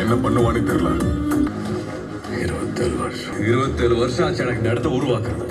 என்ன பண்ணுவானே தெரியல இருபத்தேழு வருஷம் இருபத்தேழு வருஷம் ஆச்சு எனக்கு இந்த இடத்த உருவாக்குறது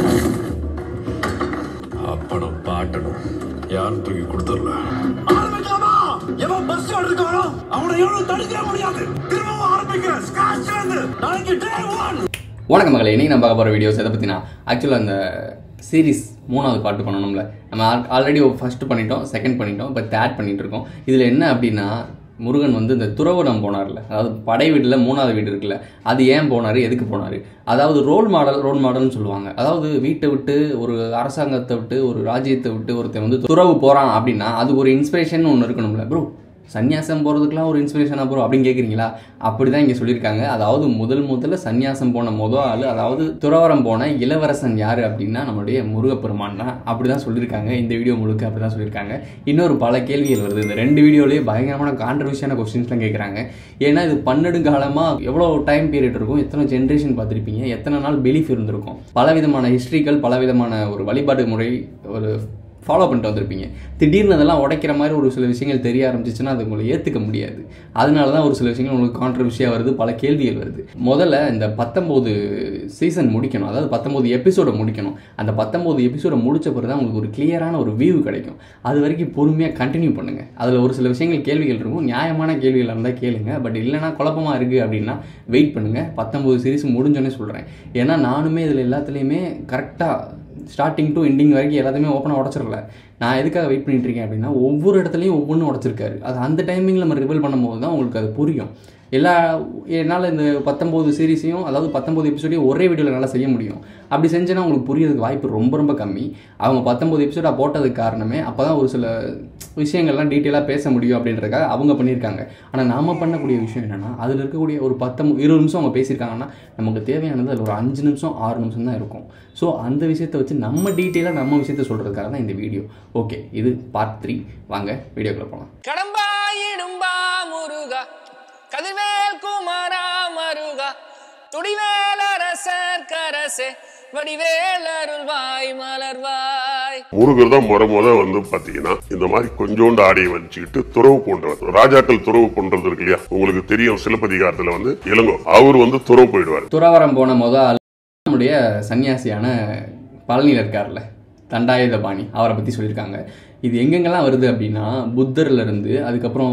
அப்பனும் பாட்டனும் யாரும் தூக்கி கொடுத்துடல ஆரம்பிக்கலாமா எவன் பஸ் எடுக்கானோ அவனை எவனும் தடுக்க முடியாது திரும்பவும் ஆரம்பிக்கிறேன் ஸ்கிராச்ல இருந்து நாளைக்கு டே ஒன் வணக்கம் மகளே இன்னைக்கு நம்ம பார்க்க போகிற வீடியோஸ் எதை பற்றினா ஆக்சுவலாக அந்த சீரிஸ் மூணாவது பாட்டு பண்ணணும்ல நம்ம ஆல்ரெடி ஃபஸ்ட்டு பண்ணிட்டோம் செகண்ட் பண்ணிட்டோம் இப்போ தேர்ட் பண்ணிட்டு இருக்கோம் இதில் என்ன அப்படின்னா முருகன் வந்து இந்த துறவடம் போனார்ல அதாவது படை வீட்டில் மூணாவது வீடு இருக்குல்ல அது ஏன் போனார் எதுக்கு போனார் அதாவது ரோல் மாடல் ரோல் மாடல்னு சொல்லுவாங்க அதாவது வீட்டை விட்டு ஒரு அரசாங்கத்தை விட்டு ஒரு ராஜ்யத்தை விட்டு ஒருத்தன் வந்து துறவு போகிறான் அப்படின்னா அதுக்கு ஒரு இன்ஸ்பிரேஷன் ஒன்று இருக்கணும்ல ப்ரோ சன்னியாசம் போகிறதுக்குலாம் ஒரு இன்ஸ்பிரேஷனாக ப்ரோ அப்படின்னு கேட்குறீங்களா அப்படி தான் இங்கே சொல்லியிருக்காங்க அதாவது முதல் முதல்ல சன்னியாசம் போன முதல் ஆள் அதாவது துறவரம் போன இளவரசன் யார் அப்படின்னா நம்மளுடைய முருகப்பெருமான் தான் அப்படி தான் சொல்லியிருக்காங்க இந்த வீடியோ முழுக்க அப்படி தான் சொல்லியிருக்காங்க இன்னொரு பல கேள்விகள் வருது இந்த ரெண்டு வீடியோலேயே பயங்கரமான கான்ட்ரவர்ஷியான கொஸ்டின்ஸ்லாம் கேட்குறாங்க ஏன்னா இது பன்னெடுங்காலமாக எவ்வளோ டைம் பீரியட் இருக்கும் எத்தனை ஜென்ரேஷன் பார்த்துருப்பீங்க எத்தனை நாள் பிலீஃப் இருந்திருக்கும் பலவிதமான ஹிஸ்ட்ரிகள் பலவிதமான ஒரு வழிபாடு முறை ஒரு ஃபாலோ பண்ணிட்டு வந்திருப்பீங்க திடீர்னு அதெல்லாம் உடைக்கிற மாதிரி ஒரு சில விஷயங்கள் தெரிய ஆரம்பிச்சிச்சுன்னா அது உங்களை ஏற்றுக்க முடியாது அதனால தான் ஒரு சில விஷயங்கள் உங்களுக்கு கான்ட்ரவர்ஷியாக வருது பல கேள்விகள் வருது முதல்ல இந்த பத்தொம்போது சீசன் முடிக்கணும் அதாவது பத்தொம்போது எபிசோடை முடிக்கணும் அந்த பத்தொம்போது எபிசோடை முடிச்ச பிறகு தான் உங்களுக்கு ஒரு கிளியரான ஒரு வியூ கிடைக்கும் அது வரைக்கும் பொறுமையாக கண்டினியூ பண்ணுங்கள் அதில் ஒரு சில விஷயங்கள் கேள்விகள் இருக்கும் நியாயமான கேள்விகள் இருந்தால் கேளுங்க பட் இல்லைனா குழப்பமாக இருக்குது அப்படின்னா வெயிட் பண்ணுங்கள் பத்தொம்போது சீரிஸ் முடிஞ்சோன்னே சொல்கிறேன் ஏன்னா நானுமே இதில் எல்லாத்துலேயுமே கரெக்டாக ஸ்டார்டிங் டு எண்டிங் வரைக்கும் எல்லாத்தையுமே ஓப்பனாக உடச்சிடல நான் எதுக்காக வெயிட் பண்ணிட்டு இருக்கேன் அப்படின்னா ஒவ்வொரு இடத்துலையும் ஒவ்வொன்றும் உடச்சிருக்காரு அது அந்த டைமிங்கில் நம்ம ரிவீல் பண்ணும்போது தான் உங்களுக்கு அது புரியும் எல்லா என்னால் இந்த பத்தொம்போது சீரிஸையும் அதாவது பத்தொம்போது எபிசோடையும் ஒரே வீடியோவில் நல்லா செய்ய முடியும் அப்படி செஞ்சேன்னா உங்களுக்கு புரியறதுக்கு வாய்ப்பு ரொம்ப ரொம்ப கம்மி அவங்க பத்தொம்போது எபிசோடாக போட்டதுக்கு காரணமே அப்போ தான் ஒரு சில விஷயங்கள்லாம் டீட்டெயிலாக பேச முடியும் அப்படின்றதுக்காக அவங்க பண்ணியிருக்காங்க ஆனால் நாம பண்ணக்கூடிய விஷயம் என்னென்னா அதில் இருக்கக்கூடிய ஒரு பத்தொம்பது இருபது நிமிஷம் அவங்க பேசியிருக்காங்கன்னா நமக்கு தேவையானது அதில் ஒரு அஞ்சு நிமிஷம் ஆறு நிமிஷம் தான் இருக்கும் ஸோ அந்த விஷயத்தை வச்சு நம்ம டீட்டெயிலாக நம்ம விஷயத்த சொல்கிறதுக்காக தான் இந்த வீடியோ ஓகே இது பார்ட் த்ரீ வாங்க வீடியோக்குள்ளே போகலாம் கடம்பா இடும்பா முருகா கதிர்வேல் குமாரா மருகா துடிவேல் அரசர் கரசே வடிவேல் அருள்வாய் மலர்வாய் முருகர் தான் முறை முத வந்து பாத்தீங்கன்னா இந்த மாதிரி கொஞ்சோண்டு ஆடையை வச்சுக்கிட்டு துறவு போன்றவர் ராஜாக்கள் துறவு போன்றது இருக்கு இல்லையா உங்களுக்கு தெரியும் சிலப்பதிகாரத்துல வந்து இளங்கோ அவர் வந்து துறவு போயிடுவார் துறவரம் போன முத ஆள் நம்முடைய சன்னியாசியான பழனியில் இருக்கார்ல தண்டாயுதபாணி அவரை பற்றி சொல்லியிருக்காங்க இது எங்கெங்கெல்லாம் வருது அப்படின்னா புத்தர்ல இருந்து அதுக்கப்புறம்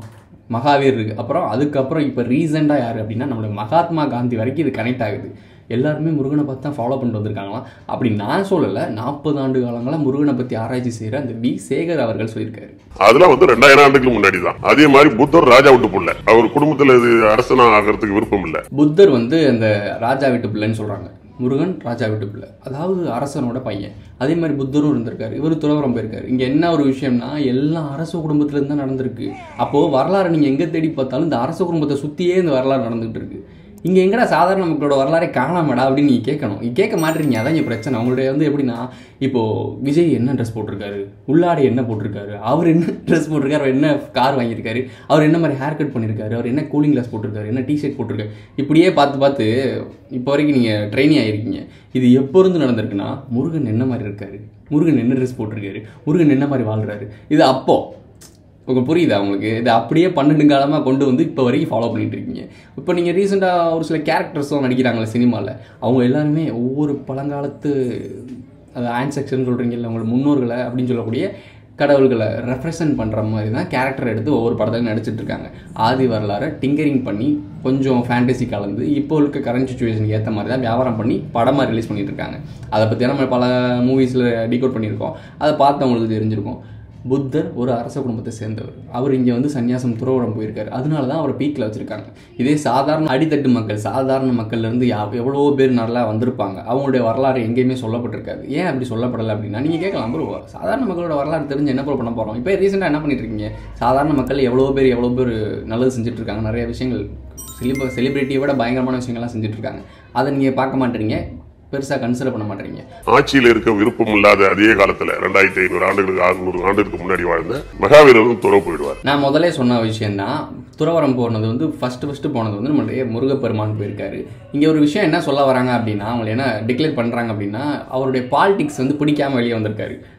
மகாவீர் இருக்கு அப்புறம் அதுக்கப்புறம் இப்போ ரீசெண்டாக யார் அப்படின்னா நம்மளுடைய மகாத்மா காந்தி வரைக்கும் இது கனெக்ட் ஆகுது எல்லாருமே முருகனை பார்த்து தான் ஃபாலோ பண்ணிட்டு வந்திருக்காங்களாம் அப்படி நான் சொல்லலை நாற்பது ஆண்டு காலங்களாக முருகனை பற்றி ஆராய்ச்சி செய்கிற அந்த வி சேகர் அவர்கள் சொல்லியிருக்காரு அதெல்லாம் வந்து ரெண்டாயிரம் ஆண்டுக்கு முன்னாடி தான் அதே மாதிரி புத்தர் ராஜா விட்டு புள்ள அவர் குடும்பத்துல இது அரசனா ஆகிறதுக்கு விருப்பம் இல்ல புத்தர் வந்து அந்த ராஜா வீட்டு பிள்ளைன்னு சொல்கிறாங்க முருகன் ராஜா வீட்டு பிள்ளை அதாவது அரசனோட பையன் அதே மாதிரி புத்தரும் இருந்திருக்காரு இவர் துறவரம் போயிருக்காரு இங்கே என்ன ஒரு விஷயம்னா எல்லா அரச குடும்பத்துலேருந்து தான் நடந்திருக்கு அப்போது வரலாறு நீங்கள் எங்கே தேடி பார்த்தாலும் இந்த அரச குடும்பத்தை சுற்றியே இந்த வரலாறு நடந்துகிட்டு இருக்கு இங்கே எங்கடா சாதாரண மக்களோட வரலாறே காணாமடா அப்படின்னு நீங்கள் கேட்கணும் நீங்க கேட்க மாட்டீங்க அதான் இங்கே பிரச்சனை அவங்களுடைய வந்து எப்படின்னா இப்போது விஜய் என்ன ட்ரெஸ் போட்டிருக்காரு உள்ளாடை என்ன போட்டிருக்காரு அவர் என்ன ட்ரெஸ் போட்டிருக்காரு அவர் என்ன கார் வாங்கியிருக்காரு அவர் என்ன மாதிரி ஹேர் கட் பண்ணியிருக்காரு அவர் என்ன கூலிங் கிளாஸ் போட்டிருக்காரு என்ன டிஷர்ட் போட்டிருக்காரு இப்படியே பார்த்து பார்த்து இப்போ வரைக்கும் நீங்கள் ட்ரைனிங் ஆகிருக்கீங்க இது எப்போ இருந்து நடந்திருக்குன்னா முருகன் என்ன மாதிரி இருக்காரு முருகன் என்ன ட்ரெஸ் போட்டிருக்காரு முருகன் என்ன மாதிரி வாழ்றாரு இது அப்போ உங்களுக்கு புரியுதா உங்களுக்கு இது அப்படியே பன்னெண்டு காலமாக கொண்டு வந்து இப்போ வரைக்கும் ஃபாலோ பண்ணிட்டு இருக்கீங்க இப்போ நீங்கள் ரீசெண்டாக ஒரு சில கேரக்டர்ஸும் நடிக்கிறாங்களே சினிமாவில் அவங்க எல்லாருமே ஒவ்வொரு பழங்காலத்து அது ஆன்செக்ஷன் சொல்கிறீங்கல்ல உங்களோட முன்னோர்களை அப்படின்னு சொல்லக்கூடிய கடவுள்களை ரெப்ரசன்ட் பண்ணுற மாதிரி தான் கேரக்டர் எடுத்து ஒவ்வொரு படத்துலையும் நடிச்சிட்டு இருக்காங்க ஆதி வரலாறை டிங்கரிங் பண்ணி கொஞ்சம் ஃபேண்டசி கலந்து இப்போ இருக்க கரண்ட் சுச்சுவேஷனுக்கு ஏற்ற மாதிரி தான் வியாபாரம் பண்ணி படமாக ரிலீஸ் பண்ணிட்டு இருக்காங்க அதை பற்றி நம்ம பல மூவிஸில் டிகோட் பண்ணியிருக்கோம் அதை பார்த்தவங்களுக்கு தெரிஞ்சிருக்கும் புத்தர் ஒரு அரச குடும்பத்தை சேர்ந்தவர் அவர் இங்கே வந்து சன்னியாசம் துறவரம் போயிருக்காரு அதனால தான் அவரை பீக்கில் வச்சுருக்காங்க இதே சாதாரண அடித்தட்டு மக்கள் சாதாரண மக்கள்லேருந்து யா எவ்வளோ பேர் நல்லா வந்திருப்பாங்க அவங்களுடைய வரலாறு எங்கேயுமே சொல்லப்பட்டிருக்காது ஏன் அப்படி சொல்லப்படலை அப்படின்னா நீங்கள் கேட்கலாம் ப்ரோ சாதாரண மக்களோட வரலாறு தெரிஞ்சு என்ன ப்ரோ பண்ண போகிறோம் இப்போ ரீசெண்டாக என்ன பண்ணிட்டு இருக்கீங்க சாதாரண மக்கள் எவ்வளோ பேர் எவ்வளோ பேர் நல்லது செஞ்சுட்டு இருக்காங்க நிறைய விஷயங்கள் செலிப செலிபிரிட்டியை விட பயங்கரமான விஷயங்கள்லாம் செஞ்சுட்டு இருக்காங்க அதை நீங்கள் பார்க்க மாட்டீங்க பெருசாக கன்சிடர் பண்ண மாட்டீங்க ஆட்சியில் இருக்க விருப்பம் இல்லாத அதே காலத்துல ரெண்டாயிரத்தி ஐநூறு ஆண்டுகளுக்கு அறுநூறு ஆண்டுகளுக்கு முன்னாடி வாழ்ந்த மகாவீரரும் துறவு போயிடுவார் நான் முதல்ல சொன்ன விஷயம்தான் துறவரம் போனது வந்து ஃபஸ்ட்டு ஃபஸ்ட்டு போனது வந்து நம்மளுடைய முருகப்பெருமான் போயிருக்காரு இங்கே ஒரு விஷயம் என்ன சொல்ல வராங்க அப்படின்னா அவங்க என்ன டிக்ளேர் பண்ணுறாங்க அப்படின்னா அவருடைய பாலிடிக்ஸ் வந்து பிடிக்காம வெளியே வந்திருக்காரு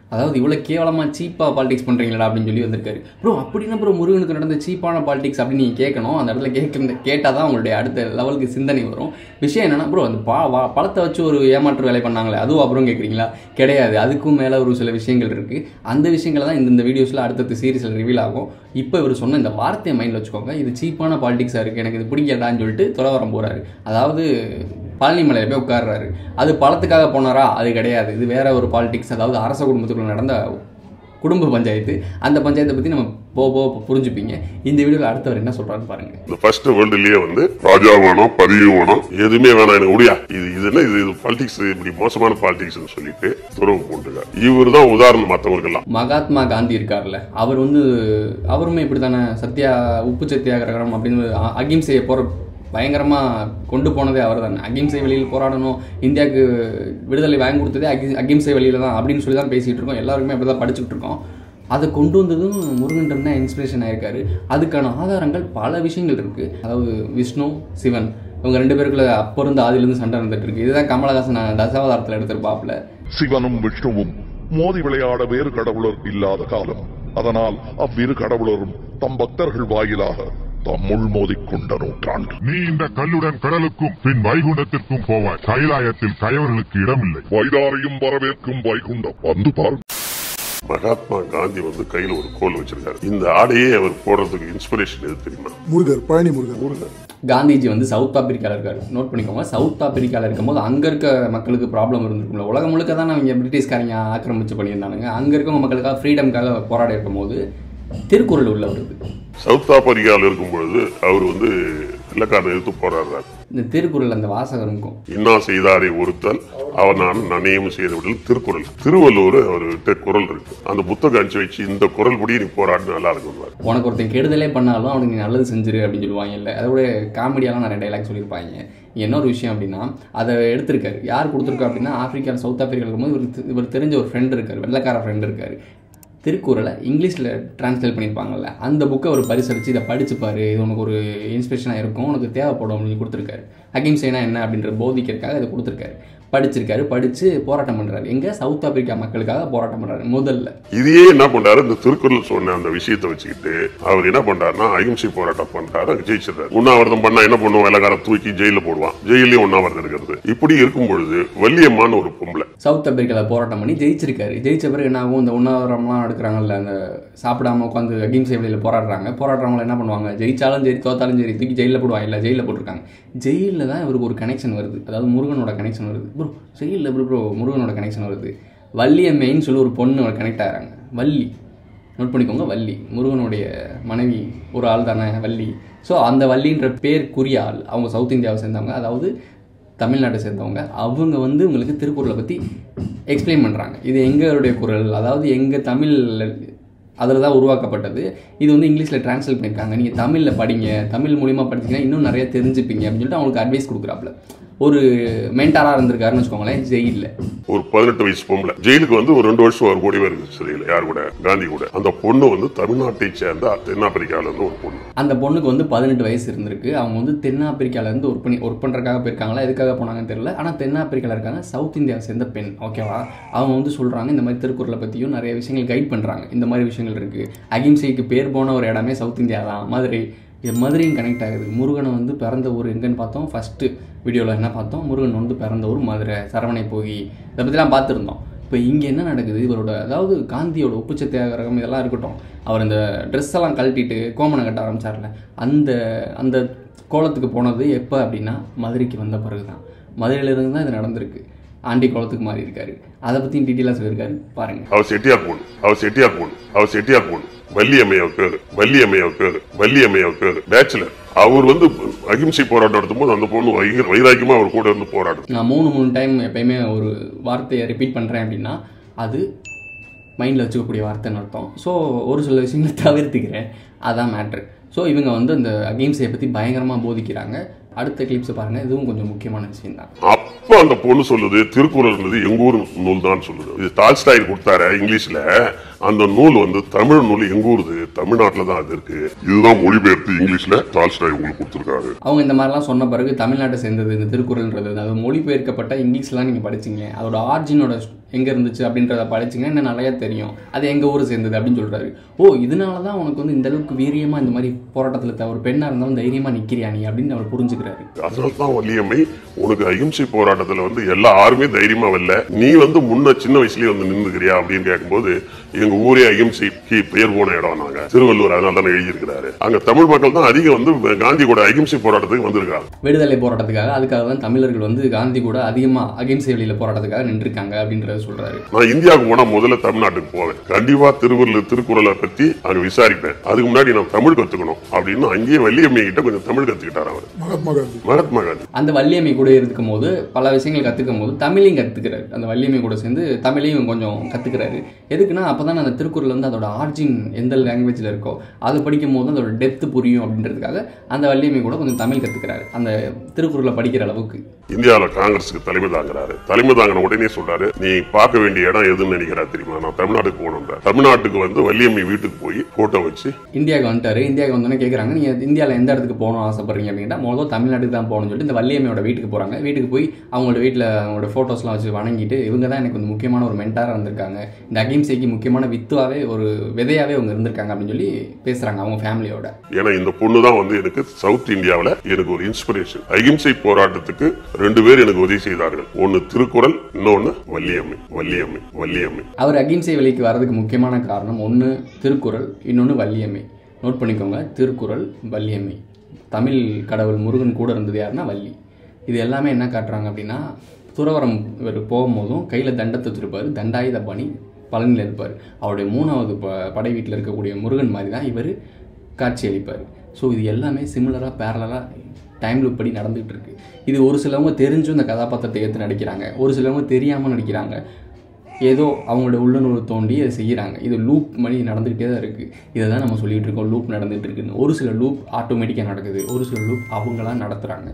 அதாவது இவ்வளோ கேவலமாக சீப்பாக பாலிடிக்ஸ் பண்ணுறீங்களா அப்படின்னு சொல்லி வந்திருக்காரு ப்ரோ அப்படின்னா ப்ரோ முருகனுக்கு நடந்த சீப்பான பாலிடிக்ஸ் அப்படின்னு நீங்கள் கேட்கணும் அந்த இடத்துல கேட்க கேட்டால் தான் உங்களுடைய அடுத்த லெவலுக்கு சிந்தனை வரும் விஷயம் என்னன்னா ப்ரோ அந்த பா வா- பழத்தை வச்சு ஒரு ஏமாற்று வேலை பண்ணாங்களே அதுவும் அப்புறம் கேட்குறீங்களா கிடையாது அதுக்கும் மேலே ஒரு சில விஷயங்கள் இருக்குது அந்த விஷயங்களை தான் இந்த இந்த வீடியோஸில் அடுத்தடுத்த சீரிஸில் ரிவீல் ஆகும் இப்போ இவர் சொன்ன இந்த வார்த்தையை மைண்டில் வச்சுக்கோங்க இது சீப்பான பாலிடிக்ஸாக இருக்குது எனக்கு இது பிடிக்கலான்னு சொல்லிட்டு துறவரம் போகிறாரு அதாவது பழனி மலையில் போய் உட்கார்றாரு அது பழத்துக்காக போனாரா அது கிடையாது இது வேற ஒரு பாலிடிக்ஸ் அதாவது அரச குடும்பத்துக்குள்ள நடந்த குடும்ப பஞ்சாயத்து அந்த பஞ்சாயத்தை பற்றி நம்ம போக போக புரிஞ்சுப்பீங்க இந்த வீடியோவில் அடுத்தவர் என்ன சொல்கிறான்னு பாருங்கள் இந்த ஃபர்ஸ்ட் வேர்ல்டுலயே வந்து ராஜா வேணும் பதியும் வேணும் எதுவுமே வேணாம் எனக்கு முடியா இது இது என்ன இது பாலிடிக்ஸ் இப்படி மோசமான பாலிடிக்ஸ் சொல்லிட்டு துறவு போட்டுருக்காரு இவர் தான் உதாரணம் மற்றவங்களுக்கெல்லாம் மகாத்மா காந்தி இருக்கார்ல அவர் வந்து அவருமே இப்படி தானே சத்யா உப்பு சத்தியாகிரகம் அப்படின்னு அ- அகிம்சையை போற பயங்கரமாக கொண்டு போனதே அவர் தானே அகிம்சை வழியில் போராடணும் இந்தியாவுக்கு விடுதலை வாங்கி கொடுத்ததே அகி அகிம்சை வழியில் தான் அப்படின்னு சொல்லி தான் பேசிகிட்டு இருக்கோம் எல்லாருமே அப்படி தான் படிச்சுட்டு இருக்கோம் அதை கொண்டு வந்ததும் முருகன் தான் இன்ஸ்பிரேஷன் ஆயிருக்காரு அதுக்கான ஆதாரங்கள் பல விஷயங்கள் இருக்குது அதாவது விஷ்ணு சிவன் இவங்க ரெண்டு பேருக்குள்ள அப்போ இருந்து ஆதியிலேருந்து சண்டை இருந்துட்டு இருக்கு இதுதான் கமலஹாசன் தசாவதாரத்தில் எடுத்திருப்பாப்புல சிவனும் விஷ்ணுவும் மோதி விளையாட வேறு கடவுளர் இல்லாத காலம் அதனால் அவ்விரு கடவுளரும் தம் பக்தர்கள் வாயிலாக தம்முள் மோதிக்கொண்ட நூற்றாண்டு நீ இந்த கல்லுடன் கடலுக்கும் பின் வைகுண்டத்திற்கும் போவாய் கைலாயத்தில் கயவர்களுக்கு இடமில்லை வைதாரையும் வரவேற்கும் வைகுண்டம் வந்து பாருங்கள் மகாத்மா காந்தி வந்து கையில ஒரு கோல் வச்சிருக்காரு இந்த ஆடையே அவர் போடுறதுக்கு இன்ஸ்பிரேஷன் எது தெரியுமா முருகர் பழனி முருகர் காந்திஜி வந்து சவுத் ஆப்பிரிக்காவில் இருக்காரு நோட் பண்ணிக்கோங்க சவுத் ஆப்பிரிக்காவில் இருக்கும்போது அங்கே இருக்க மக்களுக்கு ப்ராப்ளம் இருந்திருக்கும்ல உலகம் முழுக்க தான் அவங்க பிரிட்டிஷ்காரங்க ஆக்கிரமிச்சு பண்ணியிருந்தானுங்க அங்கே இருக்கவங்க மக்களுக்காக ஃப்ரீடம்காக போராடி இருக்கும்போது திருக்குறள் உள்ள வருது சவுத் ஆப்பிரிக்காவில் இருக்கும் பொழுது அவர் வந்து வெள்ளக்காரனை எதிர்த்து போராடுறாரு இந்த திருக்குறள் அந்த வாசகம் இருக்கும் இன்னா செய்தாரை ஒருத்தல் அவன் நான் நனையும் செய்து விடல் திருக்குறள் திருவள்ளூர் அவர்கிட்ட குரல் இருக்கு அந்த புத்தகம் அனுப்பிச்சு வச்சு இந்த குரல் படி நீ போராடி நல்லா இருக்கும் உனக்கு ஒருத்தன் கெடுதலே பண்ணாலும் அவனுக்கு நீ நல்லது செஞ்சிரு அப்படின்னு சொல்லுவாங்க இல்லை அதோட காமெடியெல்லாம் நிறைய டைலாக் சொல்லியிருப்பாங்க என்ன ஒரு விஷயம் அப்படின்னா அதை எடுத்திருக்காரு யார் கொடுத்துருக்கா அப்படின்னா ஆப்பிரிக்காவில் சவுத் ஆப்பிரிக்கா இருக்கும்போது இவர் தெ- இவர் தெரிஞ்ச ஒரு ஃப்ரெண்ட் இருக்கார் வெள்ளக்கார ஃப்ரெண்ட் இருக்கார் திருக்குறளை இங்கிலீஷில் டிரான்ஸ்லேட் பண்ணியிருப்பாங்கல்ல அந்த புக்கை அவர் பரிசளித்து இதை படிச்சு பாரு இது உனக்கு ஒரு இன்ஸ்பிரேஷனாக இருக்கும் உனக்கு தேவைப்படும் அப்படின்னு கொடுத்துருக்காரு அகிம்சைனா என்ன அப்படின்ற போதிக்கிறதுக்காக இதை கொடுத்துருக்காரு படிச்சிருக்காரு படித்து போராட்டம் பண்ணுறாரு எங்கே சவுத் ஆப்பிரிக்கா மக்களுக்காக போராட்டம் பண்ணுறாரு முதல்ல இதையே என்ன பண்றாரு இந்த திருக்குறள் சொன்ன அந்த விஷயத்தை வச்சுக்கிட்டு அவர் என்ன பண்றாருன்னா அகிம்சை போராட்டம் பண்றாரு அங்க ஜெயிச்சிடுறாரு உண்ணாவிரதம் பண்ணா என்ன பண்ணுவோம் வெள்ளக்கார தூக்கி ஜெயில போடுவான் ஜெயிலையும் உண்ணாவிரதம் இருக்கிறது இப்படி இருக்கும் பொழுது வள்ளியம்மான ஒரு பொம்பளை சவுத் ஆப்பிரிக்காவில் போராட்டம் பண்ணி ஜெயிச்சிருக்காரு ஜெயிச்ச பிறகு என்ன ஆகும் இந்த உண்ணாவிரம்லாம் எடுக்கிறாங்கல்ல அந்த சாப்பிடாம உட்காந்து அகிம்சை வழியில் போராடுறாங்க போராடுறவங்க என்ன பண்ணுவாங்க ஜெயிச்சாலும் சரி தோத்தாலும் சரி தூக்கி ஜெயிலில் போடுவாங்க இல்லை ஜெயிலில் போட்டிருக்காங்க ஜெயிலில் தான் இவருக்கு ஒரு கனெக்ஷன் வருது அதாவது முருகனோட கனெக்ஷன் வருது ப்ரோ ஜெயிலில் ப்ரோ ப்ரோ முருகனோட கனெக்ஷன் வருது வள்ளியம்மைன்னு சொல்லி ஒரு பொண்ணு கனெக்ட் ஆகிறாங்க வள்ளி நோட் பண்ணிக்கோங்க வள்ளி முருகனுடைய மனைவி ஒரு ஆள் தானே வள்ளி ஸோ அந்த வள்ளின்ற பேருக்குரிய ஆள் அவங்க சவுத் இந்தியாவை சேர்ந்தவங்க அதாவது தமிழ்நாட்டை சேர்ந்தவங்க அவங்க வந்து உங்களுக்கு திருக்குறளை பற்றி எக்ஸ்பிளைன் பண்ணுறாங்க இது எங்களுடைய குரல் அதாவது எங்கள் தமிழ் அதில் தான் உருவாக்கப்பட்டது இது வந்து இங்கிலீஷில் ட்ரான்ஸ்லேட் பண்ணியிருக்காங்க நீங்கள் தமிழில் படிங்க தமிழ் மூலிமா படிச்சீங்கன்னா இன்னும் நிறைய தெரிஞ்சுப்பீங்க அப்படின்னு சொல்லிட்டு அவங்களுக்கு அட்வைஸ் கொடுக்குறாப்புல ஒரு மென்டாராக இருந்திருக்காருன்னு வச்சுக்கோங்களேன் ஜெயிலில் ஒரு பதினெட்டு வயசு பொம்பளை ஜெயிலுக்கு வந்து ஒரு ரெண்டு வருஷம் அவர் கூடவே இருக்கு சிறையில் யார் கூட காந்தி கூட அந்த பொண்ணு வந்து தமிழ்நாட்டை சேர்ந்த தென்னாப்பிரிக்கால இருந்து ஒரு பொண்ணு அந்த பொண்ணுக்கு வந்து பதினெட்டு வயசு இருந்திருக்கு அவங்க வந்து தென்னாப்பிரிக்கால இருந்து ஒர்க் பண்ணி ஒர்க் பண்ணுறதுக்காக போயிருக்காங்களா எதுக்காக போனாங்கன்னு தெரியல ஆனால் தென்னாப்பிரிக்கால இருக்காங்க சவுத் இந்தியாவை சேர்ந்த பெண் ஓகேவா அவங்க வந்து சொல்கிறாங்க இந்த மாதிரி திருக்குறளை பற்றியும் நிறைய விஷயங்கள் கைட் பண்ணுறாங்க இந்த மாதிரி விஷயங்கள் இருக்குது அகிம்சைக்கு பேர் போன ஒரு இடமே சவுத் இந்தியா தான் மதுரை இது மதுரையும் கனெக்ட் ஆகுது முருகனை வந்து பிறந்த ஊர் எங்கன்னு பார்த்தோம் ஃபஸ்ட்டு வீடியோவில் என்ன பார்த்தோம் முருகன் வந்து பிறந்த ஊர் மதுரை சரவணை போகி இதை பற்றிலாம் பார்த்துருந்தோம் இப்போ இங்கே என்ன நடக்குது இவரோட அதாவது காந்தியோட உப்பு சத்தியாகிரகம் இதெல்லாம் இருக்கட்டும் அவர் இந்த ட்ரெஸ் எல்லாம் கழட்டிட்டு கோமணம் கட்ட ஆரம்பிச்சார்ல அந்த அந்த கோலத்துக்கு போனது எப்போ அப்படின்னா மதுரைக்கு வந்த பிறகு தான் மதுரையிலிருந்து தான் இது நடந்திருக்கு ஆண்டி கோலத்துக்கு மாறி இருக்காரு அதை பற்றியும் டீட்டெயிலாக சொல்லியிருக்காரு பாருங்கள் அவர் செட்டியார் பொண்ணு அவர் செட்டியார் பொண்ணு அவர் செட்டியார் பொண்ணு வள்ளியம்மையார் பேரு வள்ளியம்மையார் பேரு வள்ளியம்மையார் பேரு பேச்சுலர் அவர் வந்து அகிம்சை போராட்டம் நடத்தும் போது அந்த பொண்ணு வைர- வைராக்கியமா அவர் கூட இருந்து போராடும் நான் மூணு மூணு டைம் எப்பயுமே ஒரு வார்த்தையை ரிப்பீட் பண்ணுறேன் அப்படின்னா அது மைண்டில் வச்சுக்கக்கூடிய வார்த்தைன்னு அர்த்தம் ஸோ ஒரு சில விஷயங்களை தவிர்த்துக்கிறேன் அதான் மேட்ரு ஸோ இவங்க வந்து அந்த அகிம்சையை பற்றி பயங்கரமாக போதிக்கிறாங்க அடுத்த கிளிப்ஸை பாருங்கள் இதுவும் கொஞ்சம் முக்கியமான விஷயம் தான் அப்ப அந்த பொண்ணு சொல்லுது திருக்குறள்ன்றது எங்க ஊர் நூல் தான் சொல்லுது இது டால்ஸ்டாய் கொடுத்தாரு இங்கிலீஷ்ல அந்த நூல் வந்து தமிழ் நூல் எங்க ஊருது தமிழ்நாட்டுல தான் அது இருக்கு இதுதான் மொழிபெயர்த்து இங்கிலீஷ்ல டால்ஸ்டாய் உங்களுக்கு கொடுத்துருக்காரு அவங்க இந்த மாதிரிலாம் சொன்ன பிறகு தமிழ்நாட்டை சேர்ந்தது இந்த திருக்குறள்ன்றது அது மொழிபெயர்க்கப்பட்ட இங்கிலீஷ்லாம் நீங்கள் படிச்சீங்க அதோட ஆர்ஜினோட எங்கே இருந்துச்சு அப்படின்றத படிச்சிங்கன்னா இன்னும் நிறையா தெரியும் அது எங்கள் ஊர் சேர்ந்தது அப்படின்னு சொல்கிறாரு ஓ இதனால தான் உனக்கு வந்து இந்த அளவுக்கு வீரியமாக இந்த மாதிரி போராட்டத்தில் ஒரு பெண்ணாக இருந்தாலும் தைரியமாக நிற்கிறியா நீ அப்படின்னு அவர் புரிஞ்சுக்கிறாரு அதனால தான் வள்ளியம்மை உனக்கு அகிம்சை போராட்டத்துல வந்து எல்லா யாருமே தைரியமா வரல நீ வந்து முன்ன சின்ன வயசுலயே வந்து நின்றுக்கிறியா அப்படின்னு கேட்கும்போது எங்க ஊரே அகிம்சைக்கு பெயர் போன இடம் நாங்க திருவள்ளூர் அதனால தானே எழுதியிருக்கிறாரு அங்க தமிழ் மக்கள் தான் அதிகம் வந்து காந்தி கூட அகிம்சை போராட்டத்துக்கு வந்திருக்காங்க விடுதலை போராட்டத்துக்காக அதுக்காக தான் தமிழர்கள் வந்து காந்தி கூட அதிகமாக அகிம்சை வழியில் போராட்டத்துக்காக நின்றுருக்காங்க அப்படின்றத சொல்கிறாரு நான் இந்தியாவுக்கு போனா முதல்ல தமிழ்நாட்டுக்கு போவேன் கண்டிப்பா திருவள்ளுவர் திருக்குறளை பத்தி அங்க விசாரிப்பேன் அதுக்கு முன்னாடி நான் தமிழ் கத்துக்கணும் அப்படின்னு அங்கேயே வள்ளியம்மை கிட்ட கொஞ்சம் தமிழ் கத்துக்கிட்டார் அவர் மகாத்மா காந்தி மகாத்மா காந்தி அந்த வள்ளியம்மை கூட இருக்கும் போது பல விஷயங்கள் கற்றுக்கும் போது தமிழையும் கற்றுக்கிறாரு அந்த வள்ளியம்மை கூட சேர்ந்து தமிழையும் கொஞ்சம் கற்றுக்கிறாரு எதுக்குன்னா அப்போ தான் அந்த திருக்குறள் வந்து அதோட ஆர்ஜின் எந்த லாங்குவேஜில் இருக்கோ அதை படிக்கும் போது அதோட டெப்த் புரியும் அப்படின்றதுக்காக அந்த வள்ளியம்மை கூட கொஞ்சம் தமிழ் கற்றுக்கிறாரு அந்த திருக்குறளை படிக்கிற அளவுக்கு இந்தியாவில் காங்கிரஸுக்கு தலைமை தாங்குறாரு தலைமை தாங்கின உடனே சொல்றாரு நீ பார்க்க வேண்டிய இடம் எதுன்னு நினைக்கிறா தெரியுமா நான் தமிழ்நாட்டுக்கு போகணும் தமிழ்நாட்டுக்கு வந்து வள்ளியம்மை வீட்டுக்கு போய் போட்டோ வச்சு இந்தியாவுக்கு வந்துட்டாரு இந்தியாவுக்கு வந்தோடனே கேட்குறாங்க நீங்கள் இந்தியாவில் எந்த இடத்துக்கு போகணும் ஆசைப்படுறீங்க அப்படின்னா முதல்ல தமிழ்நாட்டுக்கு தான் போகணும்னு சொல்லிட்டு இந்த வள்ளியம்மையோட வீட்டுக்கு போகிறாங்க வீட்டுக்கு போய் அவங்களோட வீட்டில் அவங்களோட ஃபோட்டோஸ்லாம் வச்சு வணங்கிட்டு இவங்க தான் எனக்கு வந்து முக்கியமான ஒரு மென்டாராக இருந்திருக்காங்க இந்த அகிம்சைக்கு முக்கியமான வித்துவாவே ஒரு விதையாவே அவங்க இருந்திருக்காங்க அப்படின்னு சொல்லி பேசுகிறாங்க அவங்க ஃபேமிலியோட ஏன்னா இந்த பொண்ணு தான் வந்து எனக்கு சவுத் இந்தியாவில் எனக்கு ஒரு இன்ஸ்பிரேஷன் அகிம்சை போராட்டத்துக்கு ரெண்டு பேர் எனக்கு உதவி செய்தார்கள் ஒன்னு திருக்குறள் இன்னொன்னு வள்ளியம்மை வள்ளியம்மை வள்ளியம்மை அவர் அகிம்சை வழிக்கு வர்றதுக்கு முக்கியமான காரணம் ஒன்று திருக்குறள் இன்னொன்று வள்ளியம்மை நோட் பண்ணிக்கோங்க திருக்குறள் வள்ளியம்மை தமிழ் கடவுள் முருகன் கூட இருந்தது யாருன்னா வள்ளி இது எல்லாமே என்ன காட்டுறாங்க அப்படின்னா துறவரம் இவர் போகும்போதும் கையில் தண்டத்தை வச்சிருப்பார் தண்டாயுத பணி பழனியில் இருப்பார் அவருடைய மூணாவது ப படை வீட்டில் இருக்கக்கூடிய முருகன் மாதிரி தான் இவர் காட்சி அளிப்பார் ஸோ இது எல்லாமே சிமிலராக பேரலாக டைம் லூப் படி நடந்துகிட்டு இருக்கு இது ஒரு சிலவங்க தெரிஞ்சும் இந்த கதாபாத்திரத்தை ஏற்று நடிக்கிறாங்க ஒரு சிலவங்க தெரியாமல் நடிக்கிறாங்க ஏதோ அவங்களோட உள்ளுணர்வு தோண்டி அதை செய்கிறாங்க இது லூப் மணி நடந்துக்கிட்டே தான் இருக்குது இதை தான் நம்ம சொல்லிகிட்டு இருக்கோம் லூப் நடந்துகிட்டு இருக்குன்னு ஒரு சில லூப் ஆட்டோமேட்டிக்காக நடக்குது ஒரு சில லூப் அவங்களாம் நடத்துகிறாங்க